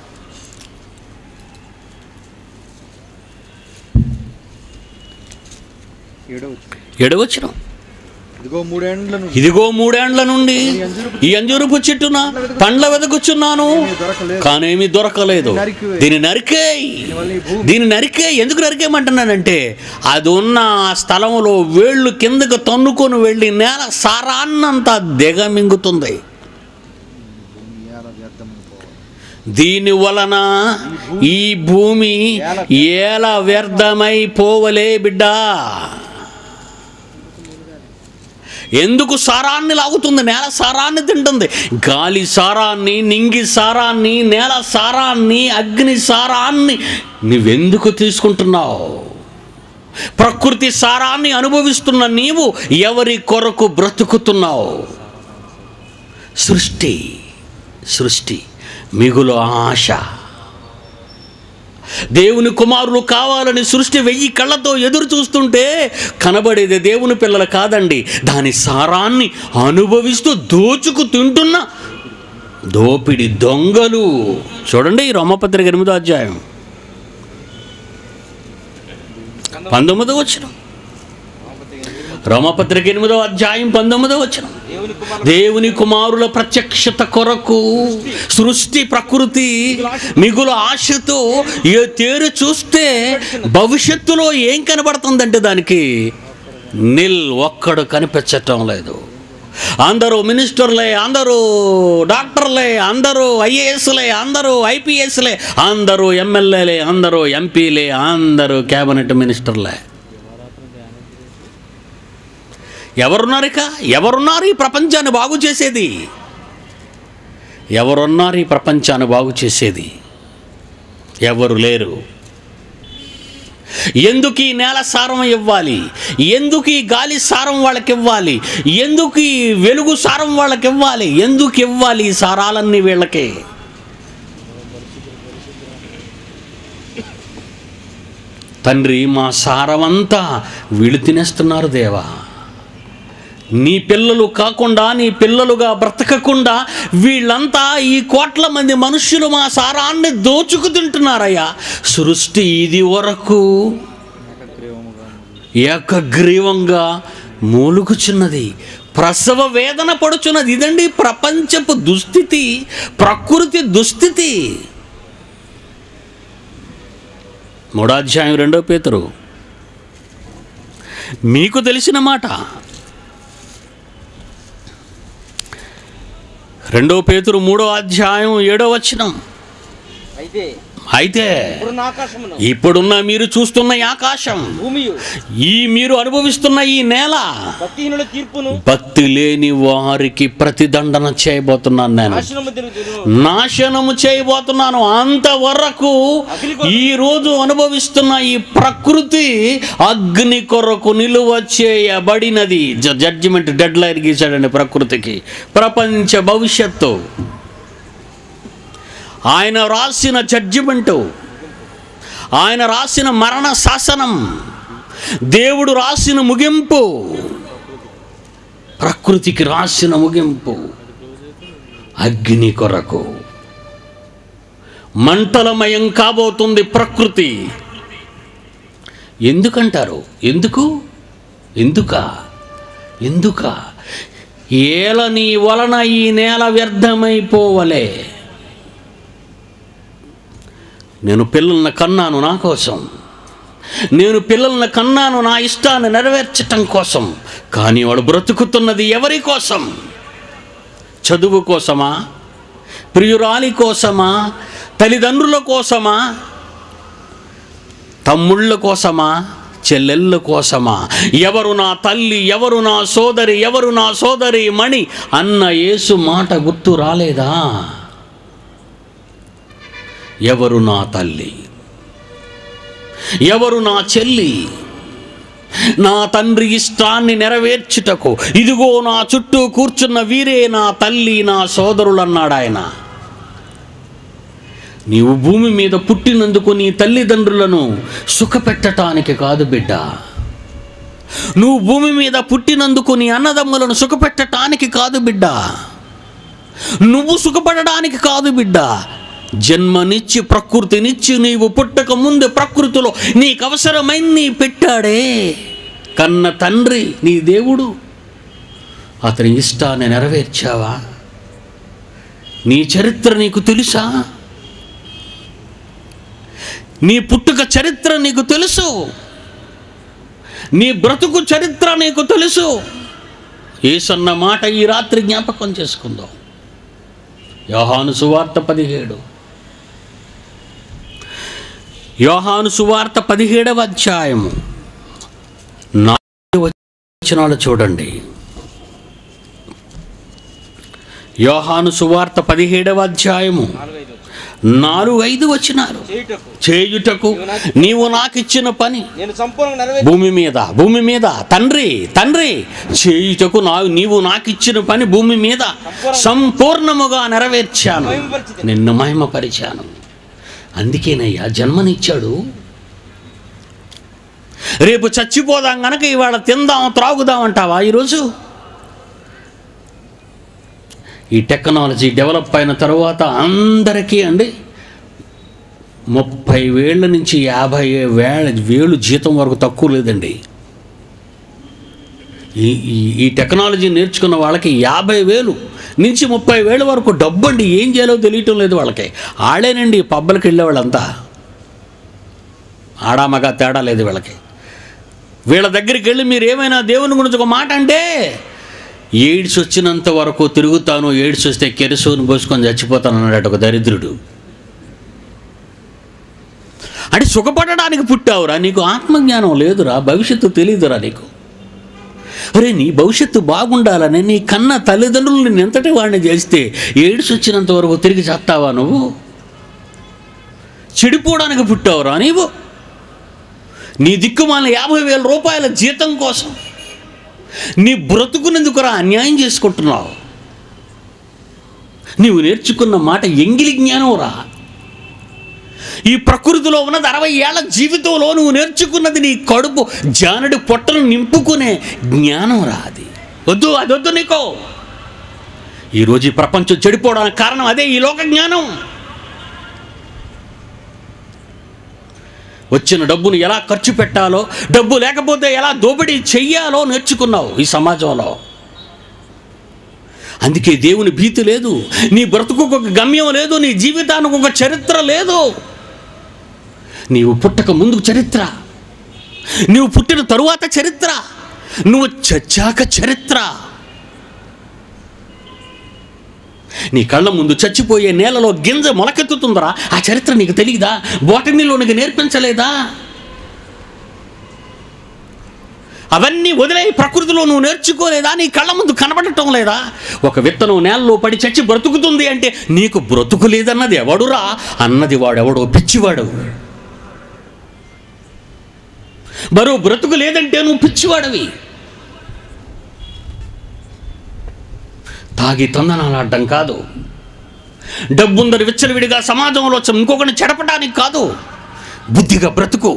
ఏడో వచ్చిన ఎడవచ్చిన ఇదిగో మూడేండ్ల నుండి ఇదిగో మూడేండ్ల నుండి ఈ అంజూరుపు చెట్టున పండ్ల వెతుకుచున్నాను దొరకలేదు కానేమి దొరకలేదు దీన్ని నరికేయ్ దీనివల్ల ఈ భూమి దీన్ని నరికే ఎందుకు నరికేయమంటున్నానంటే అది ఉన్న ఆ స్థలంలో వేళ్ళు కిందకు తన్నుకొని వెళ్ళి నేల సారాన్నంతా దిగమింగుతుంది ఏల వ్యర్థం పోవాలి. దీని వలన ఈ భూమి ఏల వ్యర్థమై పోవలే బిడ్డా ఎందుకు సారాన్ని లాగుతుంది నేల సారాన్ని తింటుంది గాలి సారాన్ని నింగి సారాన్ని నేల సారాన్ని అగ్ని సారాన్ని నువ్వెందుకు తీసుకుంటున్నావు ప్రకృతి సారాన్ని అనుభవిస్తున్న నీవు ఎవరి కొరకు బ్రతుకుతున్నావు సృష్టి సృష్టి మిగులు ఆశ దేవుని కుమారులు కావాలని సృష్టి వెయ్యి కళ్ళతో ఎదురు చూస్తుంటే కనబడేది దేవుని పిల్లలు కాదండి దాని సారాన్ని అనుభవిస్తూ దోచుకు తింటున్న దోపిడి దొంగలు చూడండి ఈ రోమపత్రిక ఎనిమిదో అధ్యాయం పంతొమ్మిదో వచ్చిన రోమపత్రిక ఎనిమిదో అధ్యాయం పంతొమ్మిదో వచ్చిన దేవుని కుమారు దేవుని కుమారుల ప్రత్యక్షత కొరకు సృష్టి ప్రకృతి మిగులు ఆశతో ఏ తేరు చూస్తే భవిష్యత్తులో ఏం కనబడుతుందంటే దానికి నిల్ ఒక్కడు కనిపించటం లేదు అందరూ మినిస్టర్లే అందరూ డాక్టర్లే అందరూ ఐఏఎస్లే అందరూ ఐపీఎస్లే అందరూ ఎమ్మెల్యేలే అందరూ ఎంపీలే అందరూ క్యాబినెట్ మినిస్టర్లే ఎవరున్నారు ఇక ఎవరున్నారు ఈ ప్రపంచాన్ని బాగు చేసేది ఎవరున్నారు ఈ ప్రపంచాన్ని బాగు చేసేది ఎవరు లేరు ఎందుకు ఈ నేల సారం ఇవ్వాలి ఎందుకు ఈ గాలి సారం వాళ్ళకి ఇవ్వాలి ఎందుకు ఈ వెలుగు సారం వాళ్ళకి ఇవ్వాలి ఎందుకు ఇవ్వాలి ఈ సారాలన్నీ వీళ్ళకి తండ్రి మా సారమంతా వీళ్ళు తినేస్తున్నారు దేవా నీ పిల్లలు కాకుండా నీ పిల్లలుగా బ్రతకకుండా వీళ్ళంతా ఈ కోట్ల మంది మనుష్యులు మా సారాన్ని దోచుకు తింటున్నారయ్యా సృష్టి ఇది వరకు ఏకగ్రీవముగా ఏకగ్రీవంగా మూలుగుచున్నది ప్రసవ వేదన పడుచున్నది ఇదండి ప్రపంచపు దుస్థితి ప్రకృతి దుస్థితి మూడాధ్యాయం రెండో పేతురు మీకు తెలిసిన మాట రెండో పేతురు మూడో అధ్యాయం ఏడో వచనం అయితే అయితే ఇప్పుడున్న ఆకాశమును ఇప్పుడున్న మీరు చూస్తున్న ఈ ఆకాశం భూమియు ఈ మీరు అనుభవిస్తున్న ఈ నేల భక్తిహీనుల తీర్పును భక్తి లేని వారికి ప్రతిదండన చేయబోతున్నాను నేను నాశనము తిరుగుతును నాశనము చేయబోతున్నాను అంతవరకు ఈ రోజు అనుభవిస్తున్న ఈ ప్రకృతి అగ్ని కొరకు నిలువ చేయబడినది జడ్జిమెంట్ డెడ్ లైన్ గీశాడండి ప్రకృతికి ప్రపంచ భవిష్యత్తు ఆయన రాసిన జడ్జిమెంటు ఆయన రాసిన మరణ శాసనం దేవుడు రాసిన ముగింపు ప్రకృతికి రాసిన ముగింపు అగ్ని కొరకు మంటలమయం కాబోతుంది ప్రకృతి ఎందుకంటారు ఎందుకు ఎందుక ఎందుక ఏల నీ వలన ఈ నేల వ్యర్థమైపోవలే నేను పిల్లల్ని కన్నాను నా కోసం నేను పిల్లల్ని కన్నాను నా ఇష్టాన్ని నెరవేర్చటం కోసం కానీ వాడు బ్రతుకుతున్నది ఎవరి కోసం చదువు కోసమా ప్రియురాలి కోసమా తల్లిదండ్రుల కోసమా తమ్ముళ్ళ కోసమా చెల్లెళ్ళ కోసమా ఎవరు నా తల్లి ఎవరు నా సోదరి ఎవరు నా సోదరి మణి అన్న యేసు మాట గుర్తు రాలేదా ఎవరు నా తల్లి ఎవరు నా చెల్లి నా తండ్రి ఇష్టాన్ని నెరవేర్చుటకు ఇదిగో నా చుట్టూ కూర్చున్న వీరే నా తల్లి నా సోదరులు అన్నాడు ఆయన నీవు భూమి మీద పుట్టినందుకు నీ తల్లిదండ్రులను సుఖపెట్టటానికి కాదు బిడ్డ నువ్వు భూమి మీద పుట్టినందుకు నీ అన్నదమ్ములను సుఖపెట్టటానికి కాదు బిడ్డ నువ్వు సుఖపడడానికి కాదు బిడ్డ జన్మనిచ్చి ప్రకృతినిచ్చి నీవు పుట్టక ముందు ప్రకృతిలో నీకు అవసరమైన నీ పెట్టాడే కన్న తండ్రి నీ దేవుడు అతని ఇష్టాన్ని నెరవేర్చావా నీ చరిత్ర నీకు తెలుసా నీ పుట్టుక చరిత్ర నీకు తెలుసు నీ బ్రతుకు చరిత్ర నీకు తెలుసు ఏసన్న మాట ఈ రాత్రి జ్ఞాపకం చేసుకుందాం యోహాను సువార్త పదిహేడు యోహాను సువార్త పదిహేడవ అధ్యాయము నాలుగు వచనాలు చూడండి యోహాను సువార్త పదిహేడవ అధ్యాయము నాలుగైదు నాలుగు ఐదు వచనాలు చేయుటకు చేయుటకు నీవు నాకిచ్చిన పని నేను సంపూర్ణంగా నెరవేర్చి భూమి మీద భూమి మీద తండ్రి తండ్రి చేయుటకు నా నీవు నాకిచ్చిన పని భూమి మీద సంపూర్ణముగా నెరవేర్చాను నిన్ను మహిమపరిచాను అందుకేనయ్యా జన్మనిచ్చాడు రేపు చచ్చిపోదాం గనక ఇవాళ తిందాం త్రాగుదాం అంటావా ఈరోజు ఈ టెక్నాలజీ డెవలప్ అయిన తర్వాత అందరికీ అండి ముప్పై వేళ్ళ నుంచి యాభై వేల వేలు జీతం వరకు తక్కువ లేదండి ఈ ఈ- ఈ టెక్నాలజీ నేర్చుకున్న వాళ్ళకి యాభై వేలు నుంచి ముప్పై వేల వరకు డబ్బు అండి ఏం చేయాలో తెలియటం లేదు వాళ్ళకి ఆడేనండి పబ్బలకి వెళ్ళే వాళ్ళంతా ఆడామగా తేడా లేదు వీళ్ళకి వీళ్ళ దగ్గరికి వెళ్ళి మీరు ఏమైనా దేవుని గురించి ఒక మాట అంటే ఎయిడ్స్ వచ్చినంత వరకు తిరుగుతాను ఎయిడ్స్ వస్తే కెరసోని పోసుకొని చచ్చిపోతాను అన్నాడు ఒక దరిద్రుడు అంటే సుఖపడడానికి పుట్టావురా నీకు ఆత్మజ్ఞానం లేదురా భవిష్యత్తు తెలియదురా నీకు అరే నీ భవిష్యత్తు బాగుండాలని నీ కన్న తల్లిదండ్రులు నేను ఎంతటి వాడిని చేస్తే ఏడ్స్ వచ్చినంత వరకు తిరిగి చేస్తావా నువ్వు చెడిపోవడానికి పుట్టావురా నీవు నీ దిక్కుమాల యాభై వేల రూపాయల జీతం కోసం నీ బ్రతుకునేందుకురా అన్యాయం చేసుకుంటున్నావు నీవు నేర్చుకున్న మాట ఎంగిలి జ్ఞానం రా ఈ ప్రకృతిలో ఉన్నది అరవై ఏళ్ల జీవితంలో నువ్వు నేర్చుకున్నది నీ కడుపు జానడి పొట్టను నింపుకునే జ్ఞానం రా అది వద్దు అది వద్దు నీకో ఈరోజు ఈ ప్రపంచం చెడిపోవడానికి కారణం అదే ఈ లోక జ్ఞానం వచ్చిన డబ్బును ఎలా ఖర్చు పెట్టాలో డబ్బు లేకపోతే ఎలా దోపిడీ చెయ్యాలో నేర్చుకున్నావు ఈ సమాజంలో అందుకే దేవుని భీతి లేదు నీ బ్రతుకుకు ఒక గమ్యం లేదు నీ జీవితానికి ఒక చరిత్ర లేదు నీవు పుట్టక ముందు చరిత్ర నీవు పుట్టిన తరువాత చరిత్ర నువ్వు చచ్చాక చరిత్ర నీ కళ్ళ ముందు చచ్చిపోయే నేలలో గింజ మొలకెత్తుతుందరా ఆ చరిత్ర నీకు తెలియదా బోటనీలో నీకు నేర్పించలేదా అవన్నీ వదిలే ప్రకృతిలో నువ్వు నేర్చుకోలేదా నీ కళ్ళ ముందు కనబడటం లేదా ఒక విత్తనం నేలలో పడి చచ్చి బ్రతుకుతుంది అంటే నీకు బ్రతుకు లేదన్నది ఎవడురా అన్నది వాడెవడో పిచ్చివాడు మరో బ్రతుకు లేదంటే నువ్వు పిచ్చివాడవి తాగి తందనాలాడడం కాదు డబ్బుందరి విచ్చలవిడిగా సమాజంలో వచ్చి ఇంకొకరిని చెడపడానికి కాదు బుద్ధిగా బ్రతుకు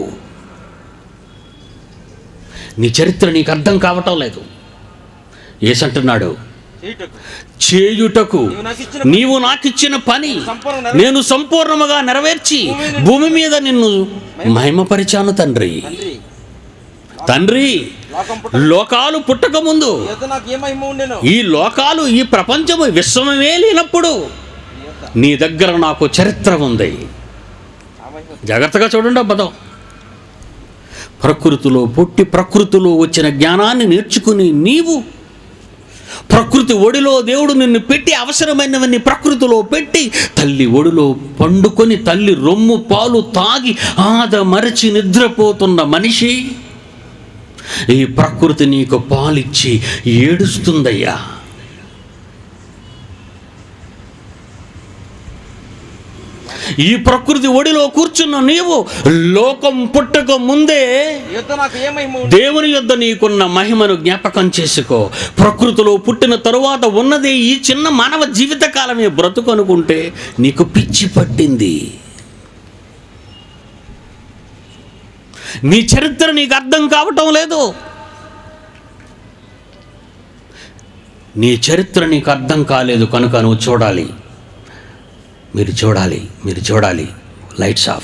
నీ చరిత్ర నీకు అర్థం కావటం లేదు ఏసంటున్నాడు చేయుటకు చేయుటకు నీవు నాకిచ్చిన నీవు నాకిచ్చిన పని సంపూర్ణ నెరవేర్చి- నేను సంపూర్ణముగా నెరవేర్చి భూమి మీద నిన్ను మహిమపరిచాను తండ్రి తండ్రి తండ్రి లోకం పుట్ట లోకాలు పుట్టక ముందు ఈత నాకు ఏ మహిమ ఉండెను ఈ లోకాలు ఈ ప్రపంచము విశ్వమే లేనప్పుడు ఈత నీ దగ్గర నాకు చరిత్ర ఉంది ఆ మహిమ జాగ్రత్తగా చూడండి పదం ప్రకృతిలో పుట్టి ప్రకృతిలో వచ్చిన జ్ఞానాన్ని నేర్చుకుని నీవు ప్రకృతి ఒడిలో దేవుడు నిన్ను పెట్టి అవసరమైనవన్నీ ప్రకృతిలో పెట్టి తల్లి ఒడిలో పండుకొని తల్లి రొమ్ము పాలు తాగి ఆద మరచి నిద్రపోతున్న మనిషి ఈ ప్రకృతి నీకు పాలిచ్చి ఏడుస్తుందయ్యా ఈ ప్రకృతి ఒడిలో కూర్చున్న నీవు లోకం పుట్టక ముందే ఈ యుద్ధం నాకు ఏ మహిమ ఉండు దేవుని యొద్ద నీకున్న మహిమను జ్ఞాపకం చేసుకో ప్రకృతిలో పుట్టిన తరువాత ఉన్నదే ఈ చిన్న మానవ జీవిత కాలమే బ్రతుకు అనుకుంటే నీకు పిచ్చి పట్టింది నీ చరిత్ర నీకు అర్థం కావటం లేదు నీ చరిత్ర నీకు అర్థం కాలేదు కనుక నువ్వు చూడాలి మీరు చూడాలి మీరు చూడాలి లైట్స్ ఆఫ్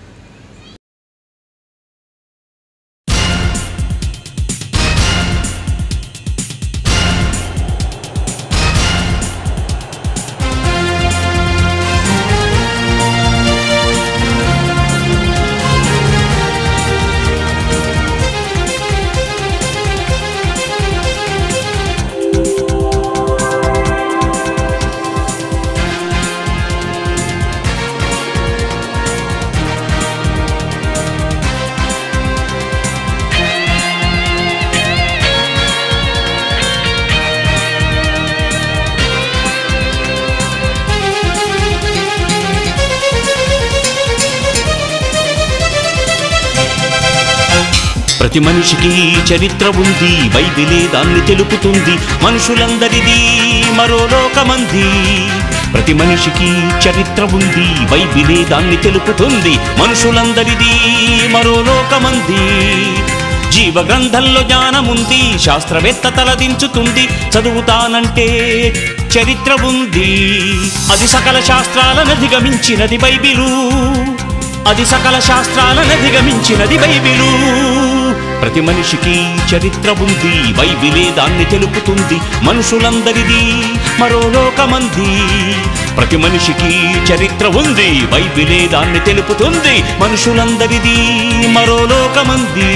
ప్రతి మనిషికి చరిత్ర ఉంది బైబిలే దాన్ని తెలుపుతుంది మనుషులందరిది మరో లోకమంది ప్రతి మనిషికి చరిత్ర ఉంది బైబిలే దాన్ని తెలుపుతుంది మనుషులందరిది మరో లోకమంది జీవ గ్రంథంలో జ్ఞానముంది శాస్త్రవేత్త తలదించుతుంది చదువుతానంటే చరిత్ర ఉంది అది సకల శాస్త్రాలను అధిగమించినది బైబిలు అది సకల శాస్త్రాలను అధిగమించినది బైబిలు ప్రతి మనిషికి చరిత్ర ఉంది బైబిలే దాన్ని తెలుపుతుంది మనుషులందరిది మరో లోకమంది ప్రతి మనిషికి చరిత్ర ఉంది బైబిలే దాన్ని తెలుపుతుంది మనుషులందరిది మరో లోకమంది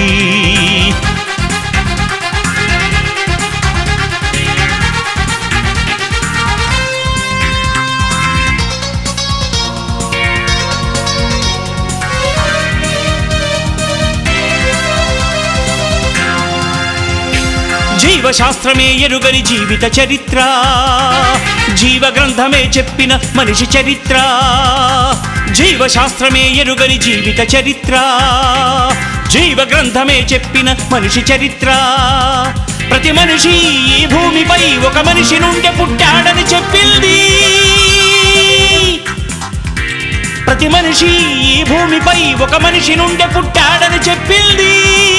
జీవశాస్త్రమే ఎరుగని జీవిత చరిత్ర జీవ గ్రంథమే చెప్పిన మనిషి చరిత్ర జీవశాస్త్రమే ఎరుగని జీవిత చరిత్ర జీవ గ్రంథమే చెప్పిన మనిషి చరిత్ర ప్రతి మనిషి ఈ భూమిపై ఒక మనిషి నుండి పుట్టాడని చెప్పింది ప్రతి మనిషి ఈ భూమిపై ఒక మనిషి నుండి పుట్టాడని చెప్పింది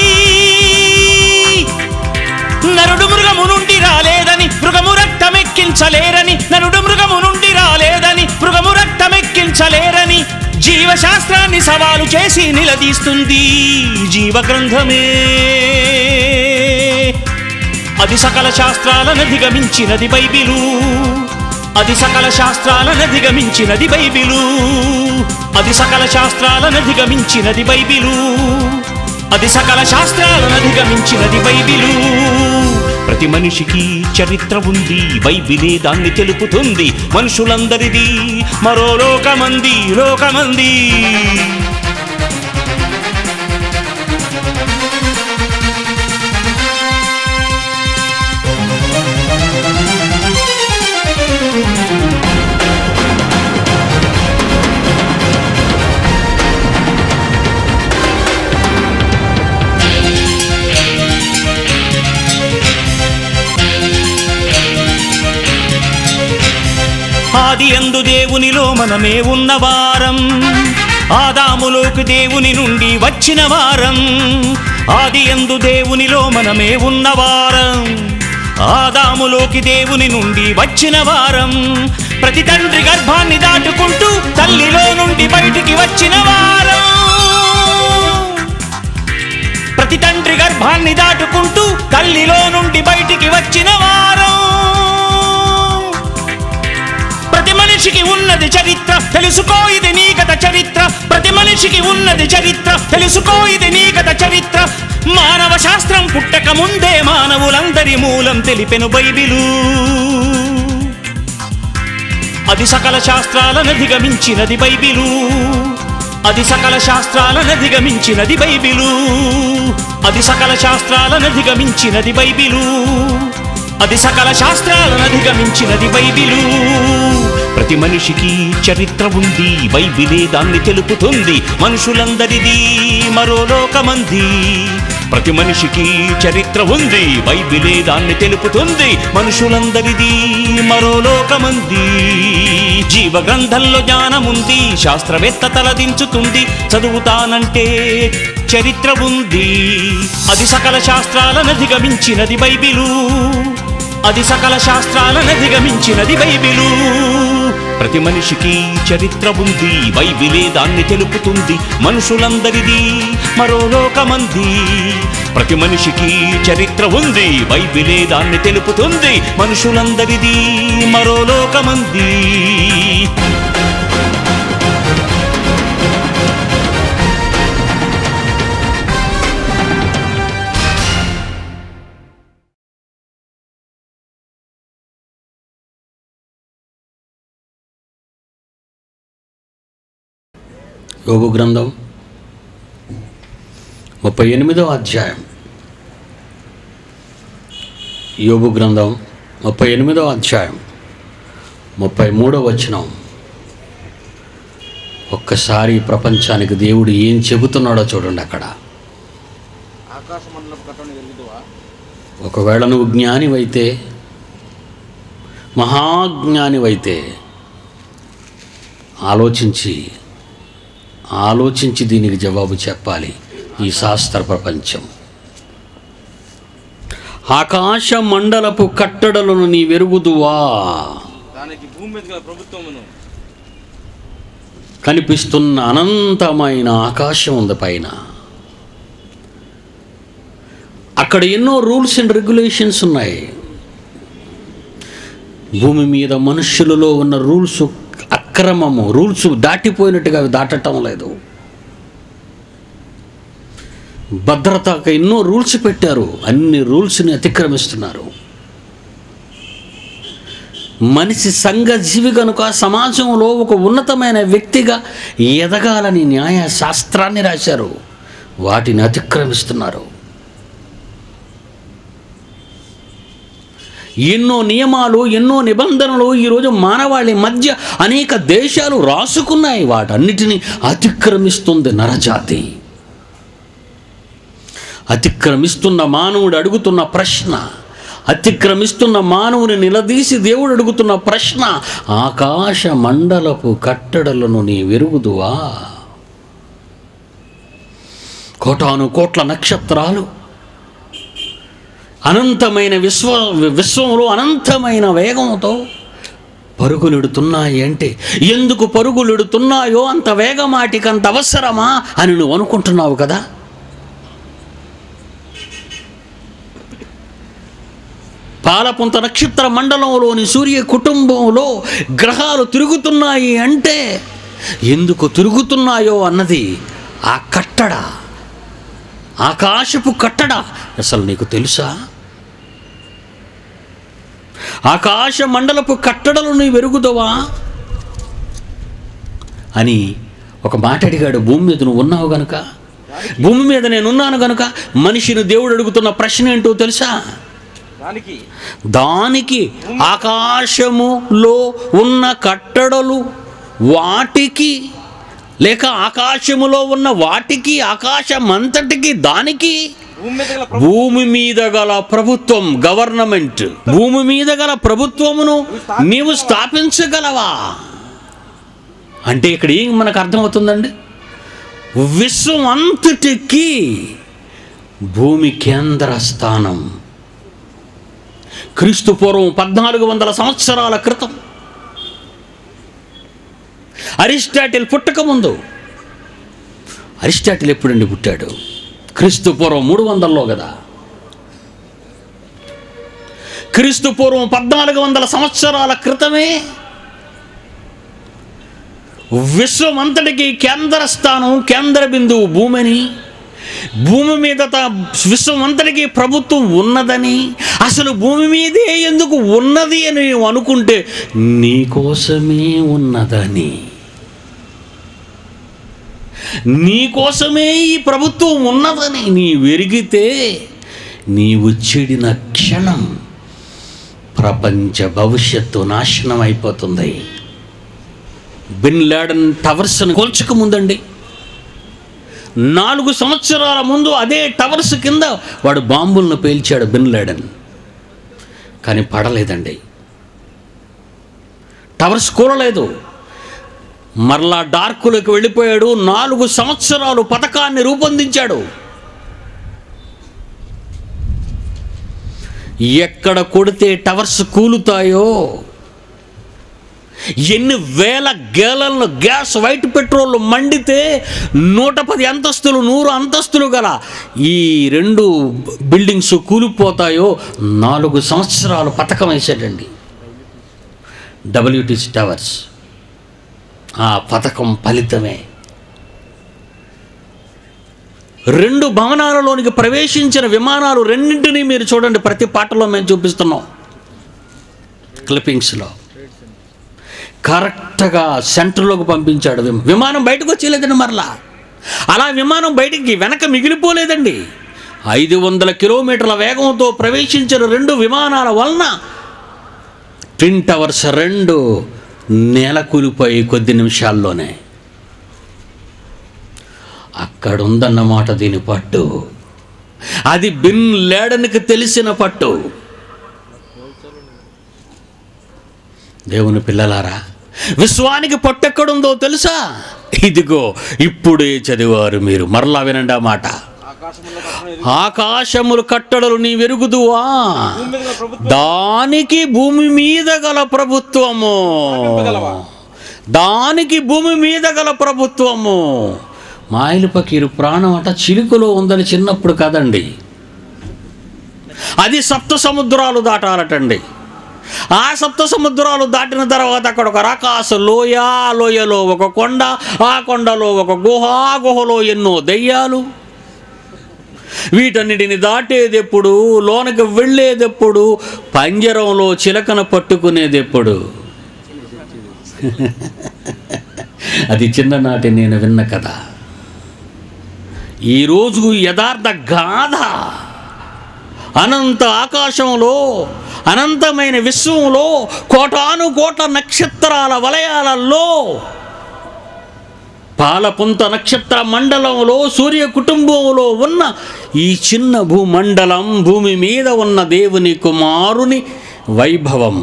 నరుడు మృగము నుండి రాలేదని మృగము రక్తమెక్కించలేరని నరుడు మృగము నుండి రాలేదని మృగము రక్తమెక్కించలేరని జీవశాస్త్రాన్ని సవాలు చేసి నిలదీస్తుంది జీవ గ్రంథమే అది సకల శాస్త్రాలను అధిగమించినది బైబిలు అది సకల శాస్త్రాలను అధిగమించినది బైబిలు అది సకల శాస్త్రాలను అధిగమించినది బైబిలు అది సకల శాస్త్రాలను అధిగమించినది బైబిలు ప్రతి మనిషికి చరిత్ర ఉంది బైబిలే దాన్ని తెలుపుతుంది మనుషులందరిది మరో లోకమంది లోకమంది ఆది ఎందు దేవునిలో మనమే ఉన్నవారం ఆదాములోకి దేవుని నుండి వచ్చిన వారం ఆది ఎందు దేవునిలో మనమే ఉన్నవారం ఆదాములోకి దేవుని నుండి వచ్చిన వారం ప్రతి తండ్రి గర్భాన్ని దాటుకుంటూ తల్లిలో నుండి బయటికి వచ్చిన వారం ప్రతి తండ్రి గర్భాన్ని దాటుకుంటూ తల్లిలో నుండి బయటికి వచ్చిన వారం ప్రతి మనిషికి ఉన్నది చరిత్ర తెలుసుకో ఇది నీ గత చరిత్ర ప్రతి మనిషికి ఉన్నది చరిత్ర తెలుసుకో ఇది నీ గత చరిత్ర మానవ శాస్త్రం పుట్టక ముందే మానవులందరి మూలం తెలిపెను బైబిలు అది సకల శాస్త్రాలను అధిగమించినది బైబిలు అది సకల శాస్త్రాలనధిగమించినది బైబిలు అది సకల శాస్త్రాలనధిగమించినది బైబిలు అది సకల శాస్త్రాలనధిగమించినది బైబిలు ప్రతి మనిషికి చరిత్ర ఉంది బైబిలే దాన్ని తెలుపుతుంది మనుషులందరిది మరో లోకమంది ప్రతి మనిషికి చరిత్ర ఉంది బైబిలే దాన్ని తెలుపుతుంది మనుషులందరిది మరో లోకమంది జీవ గ్రంథంలో జ్ఞానముంది శాస్త్రవేత్త తలదించుతుంది చదువుతానంటే చరిత్ర ఉంది అది సకల శాస్త్రాలనధిగమించినది బైబిలు అది సకల శాస్త్రాలనధిగమించినది బైబిలు ప్రతి మనిషికి చరిత్ర ఉంది బైబిలే దాన్ని తెలుపుతుంది మనుషులందరిది మరో లోకమంది ప్రతి మనిషికి చరిత్ర ఉంది బైబిలే దాన్ని తెలుపుతుంది మనుషులందరిది మరో లోకమంది యోగు గ్రంథం ముప్పై ఎనిమిదవ అధ్యాయం యోగు గ్రంథం ముప్పై ఎనిమిదవ అధ్యాయం ముప్పై మూడవ వచనం ఒక్కసారి ప్రపంచానికి దేవుడు ఏం చెబుతున్నాడో చూడండి అక్కడ ఆకాశమండలం కట్టను ఎరుగుదువా ఒకవేళ నువ్వు జ్ఞానివైతే మహాజ్ఞానివైతే ఆలోచించి ఆలోచించి దీనికి జవాబు చెప్పాలి ఈ శాస్త్ర ప్రపంచం ఆకాశ మండలపు కట్టడలను నీ వెరుగుదువా దానికి భూమి మీద గల ప్రభుత్వమును కనిపిస్తున్న అనంతమైన ఆకాశం ఉంది పైన అక్కడ ఎన్నో రూల్స్ అండ్ రెగ్యులేషన్స్ ఉన్నాయి భూమి మీద మనుష్యులలో ఉన్న రూల్స్ అక్రమము రూల్స్ దాటిపోయినట్టుగా అవి దాటటం లేదు భద్రతకు ఎన్నో రూల్స్ పెట్టారు అన్ని రూల్స్ని అతిక్రమిస్తున్నారు మనిషి సంఘజీవి కనుక సమాజంలో ఒక ఉన్నతమైన వ్యక్తిగా ఎదగాలని న్యాయ శాస్త్రాన్ని రాశారు వాటిని అతిక్రమిస్తున్నారు ఎన్నో నియమాలు ఎన్నో నిబంధనలు ఈరోజు మానవాళి మధ్య అనేక దేశాలు రాసుకున్నాయి వాటన్నిటిని అతిక్రమిస్తుంది నరజాతి అతిక్రమిస్తున్న మానవుడు అడుగుతున్న ప్రశ్న అతిక్రమిస్తున్న మానవుని నిలదీసి దేవుడు అడుగుతున్న ప్రశ్న ఆకాశ మండలపు కట్టడలను నీ వెరుగుదువా కోటాను కోట్ల నక్షత్రాలు అనంతమైన విశ్వ విశ్వంలో అనంతమైన వేగంతో పరుగులెడుతున్నాయి అంటే ఎందుకు పరుగులెడుతున్నాయో అంత వేగమాటికి అంత అవసరమా అని నువ్వు అనుకుంటున్నావు కదా పాలపుంత నక్షత్ర మండలంలోని సూర్య కుటుంబంలో గ్రహాలు తిరుగుతున్నాయి అంటే ఎందుకు తిరుగుతున్నాయో అన్నది ఆ కట్టడ ఆకాశపు కట్టడ అసలు నీకు తెలుసా ఆకాశ మండలపు కట్టడలు నీ వెరుగుదవా అని ఒక మాట అడిగాడు భూమి మీద నువ్వు ఉన్నావు గనుక భూమి మీద నేనున్నాను గనుక మనిషిని దేవుడు అడుగుతున్న ప్రశ్న ఏంటో తెలుసా దానికి దానికి ఆకాశములో ఉన్న కట్టడలు వాటికి లేక ఆకాశములో ఉన్న వాటికి ఆకాశమంతటికి దానికి భూమి మీద గల ప్రభు భూమి మీద గల ప్రభుత్వం గవర్నమెంట్ భూమి మీద గల ప్రభుత్వమును నీవు స్థాపించగలవా అంటే ఇక్కడ ఏం మనకు అర్థమవుతుందండి విశ్వం అంతటికి భూమి కేంద్ర స్థానం క్రీస్తు పూర్వం పద్నాలుగు వందల సంవత్సరాల క్రితం అరిస్టాటిల్ పుట్టకముందు అరిస్టాటిల్ ఎప్పుడండి పుట్టాడు క్రీస్తు పూర్వం మూడు వందల్లో కదా క్రీస్తు పూర్వం పద్నాలుగు వందల సంవత్సరాల క్రితమే విశ్వమంతటికి కేంద్ర స్థానం కేంద్ర బిందువు భూమిని భూమి మీద త- విశ్వమంతటికి ప్రభుత్వం ఉన్నదని అసలు భూమి మీదే ఎందుకు ఉన్నది అని నీవు అనుకుంటే నీకోసమే ఉన్నదని నీకోసమే ఈ ప్రభుత్వం ఉన్నదని నీ వెరిగితే నీవు చెడిన క్షణం ప్రపంచ భవిష్యత్తు నాశనం అయిపోతుంది బిన్ లాడన్ టవర్స్ని కోల్చక ముందండి నాలుగు సంవత్సరాల ముందు అదే టవర్స్ కింద వాడు బాంబులను పేల్చాడు బిన్ లాడన్ కానీ పడలేదండి టవర్స్ కూలలేదు మరలా డార్కులకు వెళ్ళిపోయాడు నాలుగు సంవత్సరాలు పథకాన్ని రూపొందించాడు ఎక్కడ కొడితే టవర్స్ కూలుతాయో ఎన్ని వేల గేలల్లో గ్యాస్ వైట్ పెట్రోల్ మండితే నూట పది అంతస్తులు నూరు అంతస్తులు గల ఈ రెండు బిల్డింగ్స్ కూలిపోతాయో నాలుగు సంవత్సరాలు పథకం వేసాడండి డబ్ల్యూటీసీ టవర్స్ ఆ పథకం ఫలితమే రెండు భవనాలలోనికి ప్రవేశించిన విమానాలు రెండింటినీ మీరు చూడండి ప్రతి పాటలో మేము చూపిస్తున్నాం క్లిప్పింగ్స్లో కరెక్ట్గా సెంటర్లోకి పంపించాడు విమ- విమానం బయటకు వచ్చేలేదండి మరలా అలా విమానం బయటికి వెనక మిగిలిపోలేదండి ఐదు వందల కిలోమీటర్ల వేగంతో ప్రవేశించిన రెండు విమానాల వలన ట్విన్ టవర్స్ రెండు నేల కూలిపోయి కొద్ది నిమిషాల్లోనే అక్కడ ఉందన్నమాట దీని పట్టు అది బిన్ లేడన్కి తెలిసిన పట్టు దేవుని పిల్లలారా విశ్వానికి పట్టెక్కడుందో తెలుసా ఇదిగో ఇప్పుడే చదివారు మీరు మరలా వినండి ఆ మాట ఆకాశంలో కట్టడం ఎరుగు. ఆకాశములు కట్టడలు నీ వెరుగుదువా భూమి మీద గల ప్రభుత్వం దానికి భూమి మీద గల ప్రభుత్వము స్థాపింపగలవా? దానికి భూమి మీద గల ప్రభుత్వము మాయలు పకీరు ప్రాణం అట చిలుకలో ఉందని చిన్నప్పుడు కదండి అది సప్త సముద్రాలు దాటాలటండి ఆ సప్త సముద్రాలు దాటిన తర్వాత అక్కడ ఒక రకాసు లోయ ఆ లోయలో ఒక కొండ ఆ కొండలో ఒక గుహ ఆ గుహలో ఎన్నో దెయ్యాలు వీటన్నిటిని దాటేదెప్పుడు లోనకి వెళ్ళేదెప్పుడు పంజరంలో చిలకన పట్టుకునేదెప్పుడు అది చిన్ననాటి నేను విన్న కథ ఈరోజు యథార్థ గాథ అనంత ఆకాశంలో అనంతమైన విశ్వంలో కోటాను కోట్ల నక్షత్రాల వలయాలలో పాలపుంత నక్షత్ర మండలంలో సూర్య కుటుంబంలో ఉన్న ఈ చిన్న భూమండలం భూమి మీద ఉన్న దేవుని కుమారుని వైభవం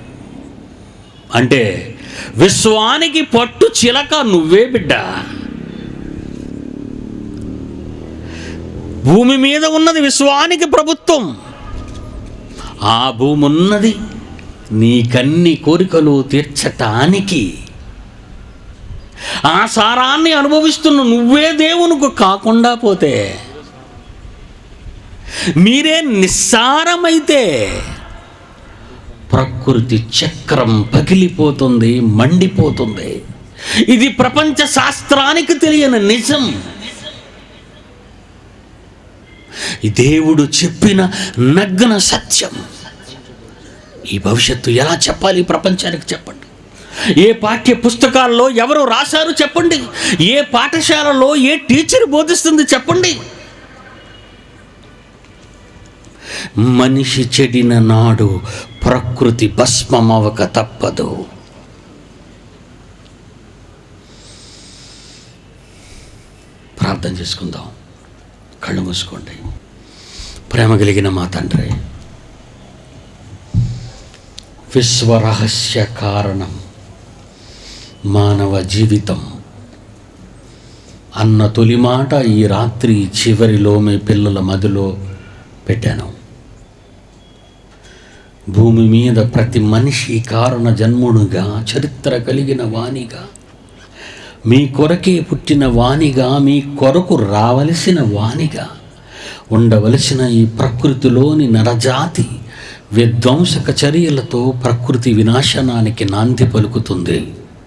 అంటే విశ్వానికి పట్టు చిలక నువ్వే బిడ్డ భూమి మీద ఉన్నది విశ్వానికి ప్రభుత్వం ఆ భూమి ఉన్నది నీ కన్ని కోరికలు తీర్చటానికి ఆ సారాన్ని అనుభవిస్తున్న నువ్వే దేవునికి కాకుండా పోతే మీరే నిస్సారమైతే ప్రకృతి చక్రం పగిలిపోతుంది మండిపోతుంది ఇది ప్రపంచ శాస్త్రానికి తెలియని నిజం ఈ దేవుడు చెప్పిన నగ్న సత్యం ఈ భవిష్యత్తు ఎలా చెప్పాలి ఈ ప్రపంచానికి చెప్పండి ఏ పాఠ్య పుస్తకాల్లో ఎవరు రాశారు చెప్పండి ఏ పాఠశాలలో ఏ టీచర్ బోధిస్తుంది చెప్పండి మనిషి చెడిన నాడు ప్రకృతి భస్మమవక తప్పదు ప్రార్థన చేసుకుందాం కళ్ళు మూసుకోండి ప్రేమ కలిగిన మా తండ్రి విశ్వరహస్య కారణం మానవ జీవితం అన్న తొలి మాట ఈ రాత్రి చివరిలో మీ పిల్లల మదిలో పెట్టాను భూమి మీద ప్రతి మనిషి కారణ జన్ముడుగా చరిత్ర కలిగిన వాణిగా మీ కొరకే పుట్టిన వాణిగా మీ కొరకు రావలసిన వాణిగా ఉండవలసిన ఈ ప్రకృతిలోని నరజాతి విధ్వంసక చర్యలతో ప్రకృతి వినాశనానికి నాంది పలుకుతుంది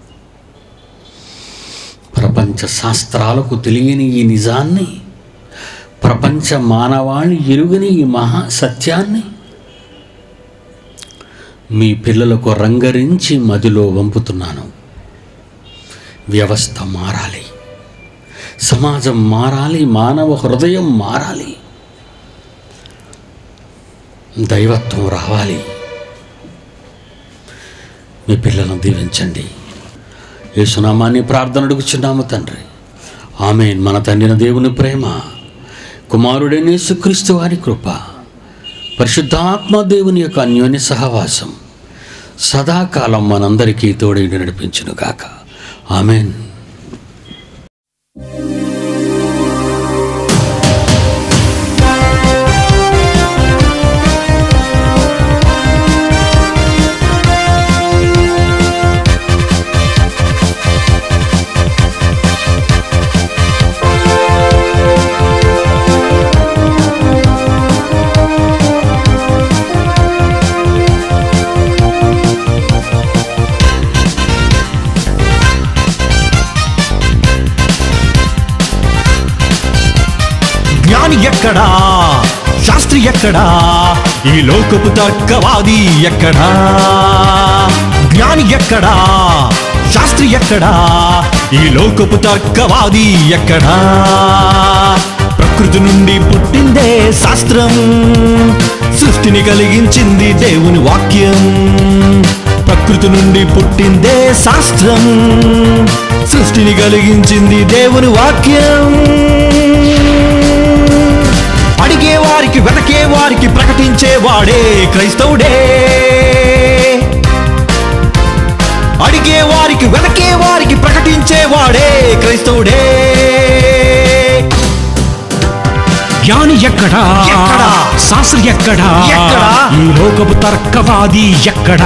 ప్రపంచ శాస్త్రాలకు తెలియని ఈ నిజాన్ని ప్రపంచ మానవాళి ఎరుగని ఈ మహా సత్యాన్ని మీ పిల్లలకు రంగరించి మదిలో వంపుతున్నాను వ్యవస్థ మారాలి సమాజం మారాలి మానవ హృదయం మారాలి దైవత్వం రావాలి మీ పిల్లలను దీవించండి యేసునామాన్ని ప్రార్థన అడుగుచున్నాము తండ్రి ఆమె మన తండ్రిన దేవుని ప్రేమ కుమారుడైన యేసుక్రీస్తు వారి కృప పరిశుద్ధాత్మ దేవుని యొక్క అన్యోన్య సహవాసం సదాకాలం మనందరికీ తోడై నడిపించును గాక ఆమెన్ జ్ఞాని ఎక్కడా శాస్త్రి ఎక్కడా ఈ లోకపు తర్కవాది ఎక్కడా జ్ఞాని ఎక్కడా శాస్త్రి ఎక్కడా ఈ లోకపు తర్కవాది ఎక్కడా ప్రకృతి నుండి పుట్టిందే శాస్త్రం సృష్టిని కలిగించింది దేవుని వాక్యం ప్రకృతి నుండి పుట్టిందే శాస్త్రం సృష్టిని కలిగించింది దేవుని వాక్యం అడిగే వారికి వెతకే వారికి ప్రకటించే వాడే క్రైస్తవుడే అడిగే వారికి వెతకే వారికి ప్రకటించే వాడే క్రైస్తవుడే జ్ఞాని ఎక్కడా ఎక్కడా? శాస్త్రి ఎక్కడా ఎక్కడా? ఈ లోకపు తర్కవాది ఎక్కడా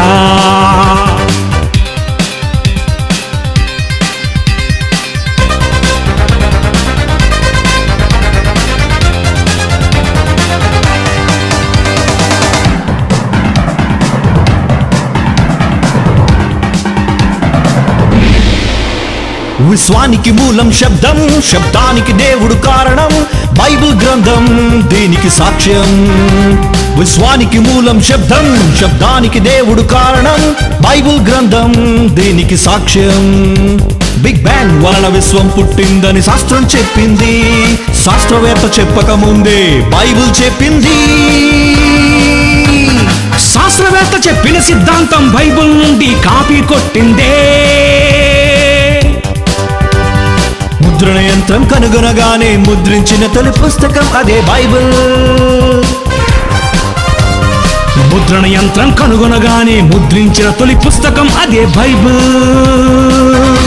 విశ్వానికి మూలం శబ్దం శబ్దానికి దేవుడు కారణం బైబిల్ గ్రంథం దీనికి సాక్ష్యం విశ్వానికి మూలం శబ్దం శబ్దానికి దేవుడు కారణం బైబిల్ గ్రంథం దీనికి సాక్ష్యం బిగ్ బ్యాంగ్ వలన విశ్వం పుట్టిందని శాస్త్రం చెప్పింది శాస్త్రవేత్త చెప్పక ముందే బైబిల్ చెప్పింది శాస్త్రవేత్త చెప్పిన సిద్ధాంతం బైబిల్ నుండి కాపీ కొట్టిందే ముద్రణ యంత్రం కనుగొనగానే ముద్రించిన తొలి పుస్తకం అదే బైబిల్ ముద్రణ యంత్రం కనుగొనగానే ముద్రించిన తొలి పుస్తకం అదే బైబిల్